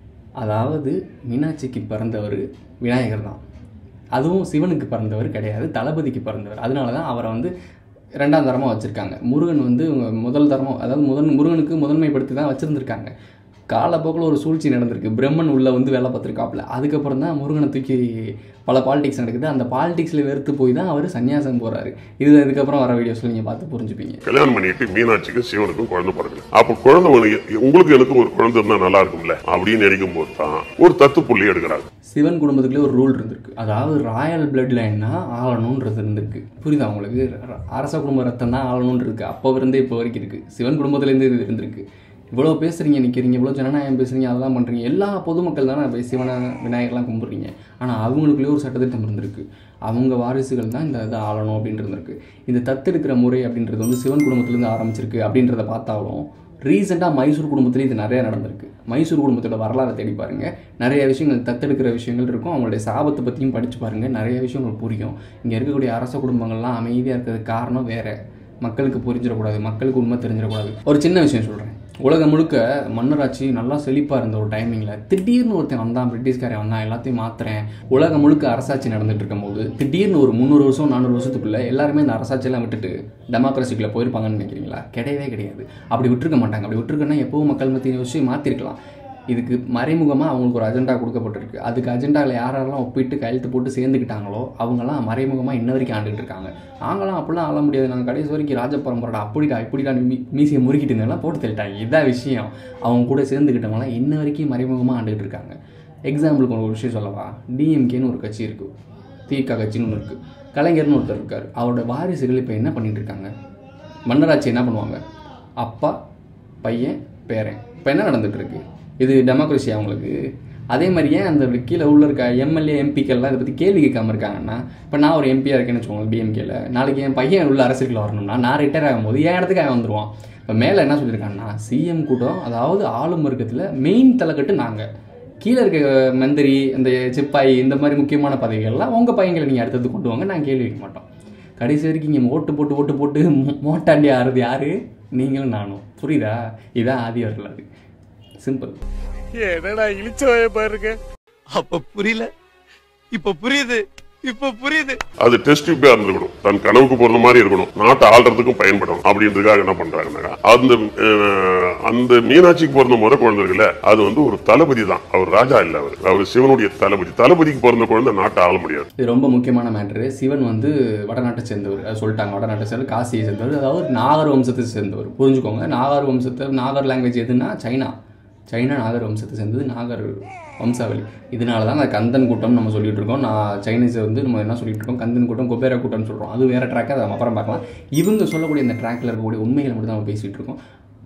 அதாவது மீனாட்சிக்கு பிறந்தவர் விநாயகர் தான் அதுவும் சிவனுக்கு பிறந்தவர் கிடையாது தளபதிக்கு பிறந்தவர் அதனால தான் அவரை வந்து ரெண்டாம் தரமாக வச்சுருக்காங்க முருகன் வந்து முதல் தரமாக அதாவது முதன் முருகனுக்கு முதன்மைப்படுத்தி தான் வச்சுருந்துருக்காங்க காலப்போக்கில் ஒரு சூழ்ச்சி நடந்திருக்கு பிரம்மன் உள்ள வந்து வேலை பார்த்துருக்காப்புல அதுக்கப்புறம் தான் முருகனை தூக்கி பல பாலிடிக்ஸ் நடக்குது அந்த பாலிடிக்ஸில் வெறுத்து போய் தான் அவர் சன்னியாசம் போகிறாரு இது இதுக்கப்புறம் வர வீடியோஸில் நீங்கள் பார்த்து புரிஞ்சுப்பீங்க கல்யாணம் பண்ணிட்டு மீனாட்சிக்கும் சிவனுக்கும் குழந்தை பிறகு அப்ப குழந்தை உனக்கு- உங்களுக்கு எனக்கு ஒரு குழந்தை இருந்தா நல்லா இருக்கும்ல அப்படின்னு நினைக்கும் போது தான் ஒரு தத்து புள்ளி எடுக்கிறாங்க சிவன் குடும்பத்துக்குள்ளே ஒரு ரூல் இருந்திருக்கு அதாவது ராயல் பிளட் லைன்னா ஆளணுன்றது இருந்திருக்கு புரியுதா உங்களுக்கு ர- அரச குடும்ப ரத்தம் தான் ஆளணும்னு இருக்கு அப்போ இருந்தே இப்போ வரைக்கும் இருக்கு சிவன் குடும்பத்துலேருந்து இது இருந்திருக்கு இவ்வளோ பேசுறீங்க நிற்கிறீங்க இவ்வளோ ஜனநாயகம் பேசுறீங்க அதெல்லாம் பண்ணுறீங்க எல்லா பொதுமக்கள் தானே போய் சிவனை விநாயகர்லாம் கும்பிட்றீங்க ஆனால் அவங்களுக்குள்ளே ஒரு சட்டத்திட்டம் இருந்திருக்கு அவங்க வாரிசுகள் தான் இந்த இதை ஆளணும் அப்படின்ட்டு இருந்திருக்கு இந்த தத்தெடுக்கிற முறை அப்படின்றது வந்து சிவன் குடும்பத்துலேருந்து ஆரம்பிச்சிருக்கு அப்படின்றத பார்த்தாலும் ரீசெண்டாக மைசூர் குடும்பத்துலேயும் இது நிறைய நடந்திருக்கு மைசூர் குடும்பத்தோட வரலாறை தேடி பாருங்க நிறைய விஷயங்கள் தத்தெடுக்கிற விஷயங்கள் இருக்கும் அவங்களுடைய சாபத்தை பற்றியும் படித்து பாருங்க நிறைய விஷயங்கள் புரியும் இங்கே இருக்கக்கூடிய அரச குடும்பங்கள்லாம் அமைதியாக இருக்கிறதுக்கு காரணம் வேற மக்களுக்கு புரிஞ்சிடக்கூடாது மக்களுக்கு உண்மை தெரிஞ்சிடக்கூடாது ஒரு சின்ன விஷயம் சொல்கிறேன் உலகம் முழுக்க மன்னராட்சி நல்லா செழிப்பாக இருந்த ஒரு டைமிங்கில் திடீர்னு ஒருத்தன் வந்தான் பிரிட்டிஷ்காரன் வந்தான் எல்லாத்தையும் மாத்துறேன் உலகம் முழுக்க அரசாட்சி நடந்துட்டு இருக்கும்போது திடீர்னு ஒரு முந்நூறு வருஷம் நானூறு வருஷத்துக்குள்ள எல்லாருமே இந்த அரசாட்சியெல்லாம் விட்டுட்டு டெமோக்ரஸிக்குள்ளே போயிருப்பாங்கன்னு நினைக்கிறீங்களா கிடையவே கிடையாது அப்படி விட்டுருக்க மாட்டாங்க அப்படி விட்டுருக்கன்னா எப்பவும் மக்கள் மத்திய விஷயம் மாற்றிருக்கலாம் இதுக்கு மறைமுகமாக அவங்களுக்கு ஒரு அஜெண்டா கொடுக்கப்பட்டிருக்கு அதுக்கு அஜெண்டாவில் யாரெல்லாம் ஒப்பிட்டு கையெழுத்து போட்டு சேர்ந்துக்கிட்டாங்களோ அவங்கெல்லாம் மறைமுகமாக இன்ன வரைக்கும் ஆண்டுகிட்டு இருக்காங்க நாங்களாம் அப்படிலாம் ஆள முடியாது நாங்கள் கடைசி வரைக்கும் ராஜ பரம்பரைடா அப்படிடா இப்படிடா மீ மீசியை முறுக்கிட்டு இருந்தெல்லாம் போட்டு தள்ளிட்டாங்க இதான் விஷயம் அவங்க கூட சேர்ந்துக்கிட்டவங்களாம் இன்ன வரைக்கும் மறைமுகமாக ஆண்டுகிட்டு இருக்காங்க எக்ஸாம்பிளுக்கு ஒரு விஷயம் சொல்லவா டிஎம்கேன்னு ஒரு கட்சி இருக்குது திக கட்சின்னு ஒன்று இருக்குது கலைஞர்னு ஒருத்தர் இருக்கார் அவரோட வாரிசுகள் இப்போ என்ன பண்ணிட்டு இருக்காங்க மன்னராட்சி என்ன பண்ணுவாங்க அப்பா பையன் பேரன் இப்போ என்ன நடந்துட்டு இருக்கு இது டெமோக்ரஸி அவங்களுக்கு அதே மாதிரி ஏன் அந்த கீழே உள்ள இருக்க எம்எல்ஏ எம்பிக்கள்லாம் இதை பற்றி கேள்வி கேட்காம இருக்காங்கன்னா இப்போ நான் ஒரு எம்பியாக இருக்கேன்னு வச்சுக்கோங்க பிஎம்கேல நாளைக்கு என் பையன் உள்ள அரசியலுக்குள்ள வரணும்னா நான் ரிட்டையர் ஆகும்போது என் இடத்துக்கு அவன் வந்துருவான் இப்போ மேலே என்ன சொல்லியிருக்காங்கன்னா சிஎம் கூட்டம் அதாவது ஆளும் வர்க்கத்தில் மெயின் தலைக்கட்டு நாங்கள் கீழே இருக்க மந்திரி இந்த சிப்பாய் இந்த மாதிரி முக்கியமான பதவிகள்லாம் உங்கள் பையங்களை நீங்கள் அடுத்தது கொண்டு வாங்க நான் கேள்வி கேட்க மாட்டோம் கடைசி வரைக்கும் இங்கே ஓட்டு போட்டு ஓட்டு போட்டு மோ- மோட்டாண்டி ஆறுது யாரு நீங்களும் நானும் புரியுதா இதான் ஆதி வரலாறு சிம்பிள் என்னடா இழிச்ச பாருங்க அப்ப புரியல இப்ப புரியுது இப்ப புரியுது அது டெஸ்ட் டியூப்பா இருந்திருக்கணும் தன் கனவுக்கு போற மாதிரி இருக்கணும் நாட்டை ஆள்றதுக்கும் பயன்படும் அப்படின்றதுக்காக என்ன பண்றாங்கன்னா அந்த அஹ், அந்த மீனாட்சிக்கு பிறந்த முறை குழந்தை இருக்குல்ல அது வந்து ஒரு தளபதி தான் அவர் ராஜா இல்ல அவர் அவர் சிவனுடைய தளபதி தளபதிக்கு பிறந்த குழந்தை நாட்டை ஆள முடியாது இது ரொம்ப முக்கியமான மேட்ரு சிவன் வந்து வடநாட்டை சேர்ந்தவர் அது சொல்லிட்டாங்க வடநாட்டை சேர்ந்து காசியை சேர்ந்தவர் அதாவது நாகர் வம்சத்தை சேர்ந்தவர் புரிஞ்சுக்கோங்க நாகர் வம்சத்தை நாகர் லாங்குவேஜ் எதுன்னா சைனா சைனா நாகர் வம்சத்தை சேர்ந்தது நாகர் வம்சாவளி இதனால தான் அந்த கந்தன் கூட்டம் நம்ம சொல்லிட்டு இருக்கோம் நான் சைனீஸை வந்து நம்ம என்ன சொல்லிட்டு இருக்கோம் கந்தன் கூட்டம் குபேர கூட்டம்னு சொல்கிறோம் அது வேற ட்ராக் அதை நம்ம அப்புறம் பார்க்கலாம் இவங்க சொல்லக்கூடிய இந்த ட்ராக்ல இருக்கக்கூடிய உண்மைகளை மட்டும் தான் நம்ம பேசிட்டு இருக்கோம்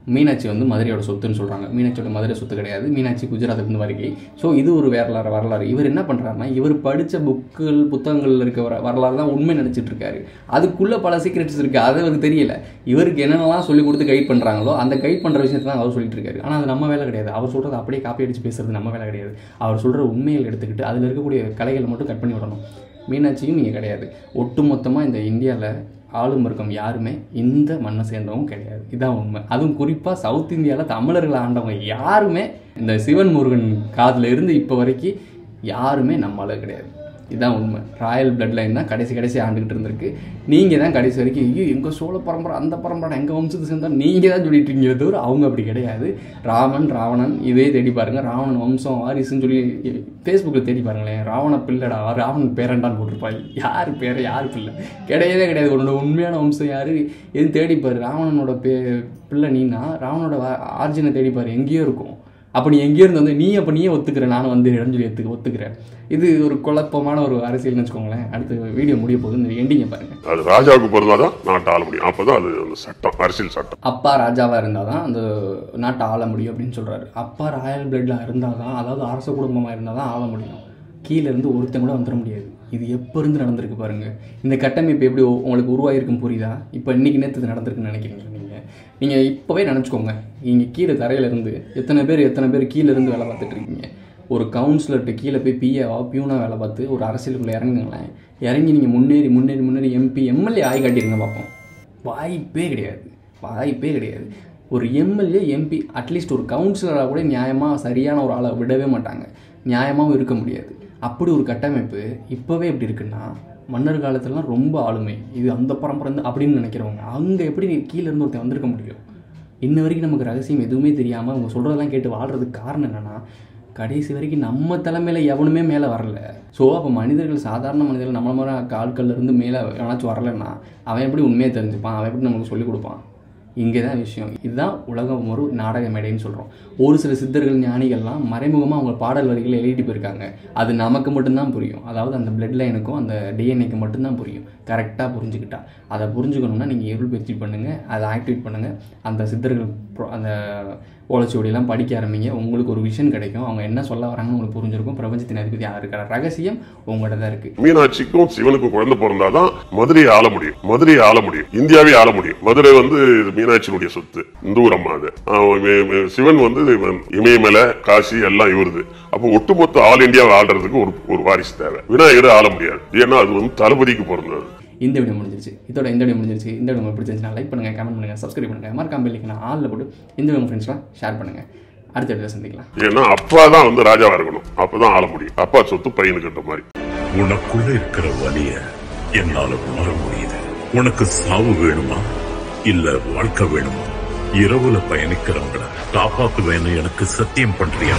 மீனாட்சி வந்து மதுரையோட சொத்துன்னு சொல்கிறாங்க மீனாட்சியோட மதுரை சொத்து கிடையாது மீனாட்சி குஜராத்லேருந்து வருகை ஸோ இது ஒரு வரலாறு வரலாறு இவர் என்ன பண்ணுறாருன்னா இவர் படித்த புக்குகள் புத்தகங்களில் இருக்க வர வரலாறு தான் உண்மை நினச்சிட்டு இருக்காரு அதுக்குள்ளே பல சீக்ரெட்ஸ் இருக்குது அது அவருக்கு தெரியல இவருக்கு என்னென்னலாம் சொல்லி கொடுத்து கைட் பண்ணுறாங்களோ அந்த கைட் பண்ணுற விஷயத்தை தான் அவர் சொல்லிட்டு இருக்காரு ஆனால் அது நம்ம வேலை கிடையாது அவர் சொல்கிறது அப்படியே காப்பி அடித்து பேசுறது நம்ம வேலை கிடையாது அவர் சொல்கிற உண்மைகள் எடுத்துக்கிட்டு அதில் இருக்கக்கூடிய கலைகளை மட்டும் கட் பண்ணி விடணும் மீனாட்சியும் நீங்கள் கிடையாது ஒட்டுமொத்தமாக இந்த இந்தியாவில் ஆளும் வர்க்கம் யாருமே இந்த மண்ணை சேர்ந்தவங்க கிடையாது இதான் உண்மை அதுவும் குறிப்பாக சவுத் இந்தியாவில் தமிழர்கள் ஆண்டவங்க யாருமே இந்த சிவன் முருகன் காதில் இருந்து இப்போ வரைக்கும் யாருமே நம்மளால கிடையாது இதான் உண்மை ராயல் பிளட் லைன் தான் கடைசி கடைசி ஆண்டுகிட்டு இருந்திருக்கு நீங்கள் தான் கடைசி வரைக்கும் ஐயோ எங்கள் சோழ பரம்பரை அந்த பரம்பரை எங்கள் வம்சத்தை சேர்ந்தால் நீங்கள் தான் சொல்லிட்டு இருக்கீங்க தவிர அவங்க அப்படி கிடையாது ராமன் ராவணன் இதே தேடி பாருங்கள் ராவணன் வம்சம் வாரிசுன்னு சொல்லி ஃபேஸ்புக்கில் தேடி பாருங்களேன் ராவண பிள்ளைடா ராவணன் பேரண்டான்னு போட்டிருப்பாங்க யார் பேர் யார் பிள்ளை கிடையவே கிடையாது உன்னோட உண்மையான வம்சம் யார் எது தேடிப்பாரு ராவணனோட பே பிள்ளை நீனா ராவணனோட ஆர்ஜினை தேடிப்பாரு எங்கேயோ இருக்கும் அப்போ நீ எங்கேயோ இருந்து வந்து நீ அப்போ நீயே ஒத்துக்கிற நானும் வந்து இடம் சொல்லி எடுத்துக்க ஒத்துக்கிறேன் இது ஒரு குழப்பமான ஒரு அரசியல்னு வச்சுக்கோங்களேன் அடுத்து வீடியோ முடிய போகுது இந்த எண்டிங்கை பாருங்க அது ராஜாவுக்கு பிறந்தாதான் நாட்டை ஆள முடியும் அப்பதான் அது அந்த சட்டம் அரசியல் சட்டம் அப்பா ராஜாவாக இருந்தால் தான் அந்த நாட்டை ஆள முடியும் அப்படின்னு சொல்கிறாரு அப்பா ராயல் பிளட்டில் இருந்தால் தான் அதாவது அரச குடும்பமாக இருந்தால் தான் ஆள முடியும் கீழே இருந்து ஒருத்தன் கூட வந்துட முடியாது இது எப்போ இருந்து நடந்திருக்கு பாருங்க இந்த கட்டமைப்பு எப்படி உ- உங்களுக்கு உருவாகிருக்கும் புரியுதா இப்போ இன்னைக்கு நேற்று இது நடந்திருக்குன்னு நினைக்கிறீங்க நீங்கள் நீங்கள் இப்போவே நினச்சிக்கோங்க நீங்கள் கீழே தரையில இருந்து எத்தனை பேர் எத்தனை பேர் கீழே இருந்து வேலை பார்த்துட்டு இருக்கீங்க ஒரு கவுன்சிலர்கிட்ட கீழே போய் பிஏவா பியூனா வேலை பார்த்து ஒரு அரசியலுக்குள்ளே இறங்குங்களேன் இறங்கி நீங்கள் முன்னேறி முன்னேறி முன்னேறி எம்பி எம்எல்ஏ ஆகி காட்டிருங்க பார்ப்போம் வாய்ப்பே கிடையாது வாய்ப்பே கிடையாது ஒரு எம்எல்ஏ எம்பி அட்லீஸ்ட் ஒரு கவுன்சிலராக கூட நியாயமாக சரியான ஒரு ஆளை விடவே மாட்டாங்க நியாயமாகவும் இருக்க முடியாது அப்படி ஒரு கட்டமைப்பு இப்போவே எப்படி இருக்குன்னா மன்னர் காலத்துலலாம் ரொம்ப ஆளுமை இது அந்த பரம்பரை இருந்து அப்படின்னு நினைக்கிறவங்க அங்கே எப்படி நீ கீழே இருந்து ஒருத்தன் வந்திருக்க முடியும் இன்ன வரைக்கும் நமக்கு ரகசியம் எதுவுமே தெரியாமல் அவங்க சொல்கிறதெல்லாம் கேட்டு வாழ்கிறதுக்கு காரணம் என்னென்னா கடைசி வரைக்கும் நம்ம தலைமையில் எவனுமே மேலே வரல ஸோ அப்போ மனிதர்கள் சாதாரண மனிதர்கள் நம்மள மாதிரி ஆட்கள்ல இருந்து மேலே எவனாச்சும் வரலைன்னா அவன் எப்படி உண்மையை தெரிஞ்சுப்பான் அவன் எப்படி நமக்கு சொல்லிக் கொடுப்பான் இங்கே தான் விஷயம் இதுதான் உலகம் ஒரு நாடக மேடைன்னு சொல்கிறோம் ஒரு சில சித்தர்கள் ஞானிகள்லாம் மறைமுகமாக அவங்க பாடல் வரிகளை எழுதிட்டு போயிருக்காங்க அது நமக்கு மட்டும்தான் புரியும் அதாவது அந்த பிளட் லைனுக்கும் அந்த டிஎன்ஏக்கு மட்டும்தான் புரியும் கரெக்டாக புரிஞ்சுக்கிட்டா அதை புரிஞ்சுக்கணும்னா நீங்கள் இருள் பயிற்சி பண்ணுங்கள் அதை ஆக்டிவேட் பண்ணுங்கள் அந்த சித்தர்கள் pro- அந்த ஓலைச்சுவடியெல்லாம் படிக்க ஆரம்பிங்க உங்களுக்கு ஒரு விஷன் கிடைக்கும் அவங்க என்ன சொல்ல வராங்கன்னு உங்களுக்கு புரிஞ்சிருக்கும் பிரபஞ்சத்தின் அதிபதி யார் இருக்கிற ரகசியம் உங்கள்கிட்ட தான் இருக்குது மீனாட்சிக்கும் சிவனுக்கும் குழந்தை பிறந்தாதான் மதுரையை ஆள முடியும் மதுரையை ஆள முடியும் இந்தியாவே ஆள முடியும் மதுரை வந்து இது மீனாட்சியினுடைய சொத்து இந்தூர் அம்மா அது ஆஹ் மே- மே- சிவன் வந்து இவன் இமயமலை காசி எல்லாம் இவருது அப்போ ஒட்டுமொத்த ஆல் இந்தியாவை ஆள்றதுக்கு ஒரு ஒரு வாரிசு தேவை விநாயகரை ஆள முடியாது ஏன்னா அது வந்து தளபதிக்கு பிறந்தது இந்த வீடியோ முடிஞ்சிருச்சு இதோட இந்த வீடியோ முடிஞ்சிருச்சு இந்த வீடியோ உங்களுக்கு பிடிச்சிருந்துச்சுன்னா லைக் பண்ணுங்கள் கமெண்ட் பண்ணுங்கள் சப்ஸ்கிரைப் பண்ணுங்கள் மறக்காம பெல்லைக்கு நான் ஆளில் போட்டு இந்த வீடியோ உங்கள் ஃப்ரெண்ட்ஸ்லாம் ஷேர் பண்ணுங்கள் அடுத்த வீடியோ சந்திக்கலாம் ஏன்னா அப்பா தான் வந்து ராஜாவா இருக்கணும் அப்பதான் ஆள முடியும் அப்பா சொத்து பையனுக்கிட்ட மாதிரி உனக்குள்ள இருக்கிற வலிய என்னால உணர முடியுது உனக்கு சாவு வேணுமா இல்ல வாழ்க்கை வேணுமா இரவுல பயணிக்கிறவங்கள காப்பாத்துவேன்னு எனக்கு சத்தியம் பண்றியா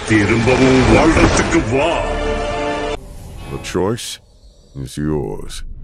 திரும்பவும் வாழ்றதுக்கு வா The choice is yours.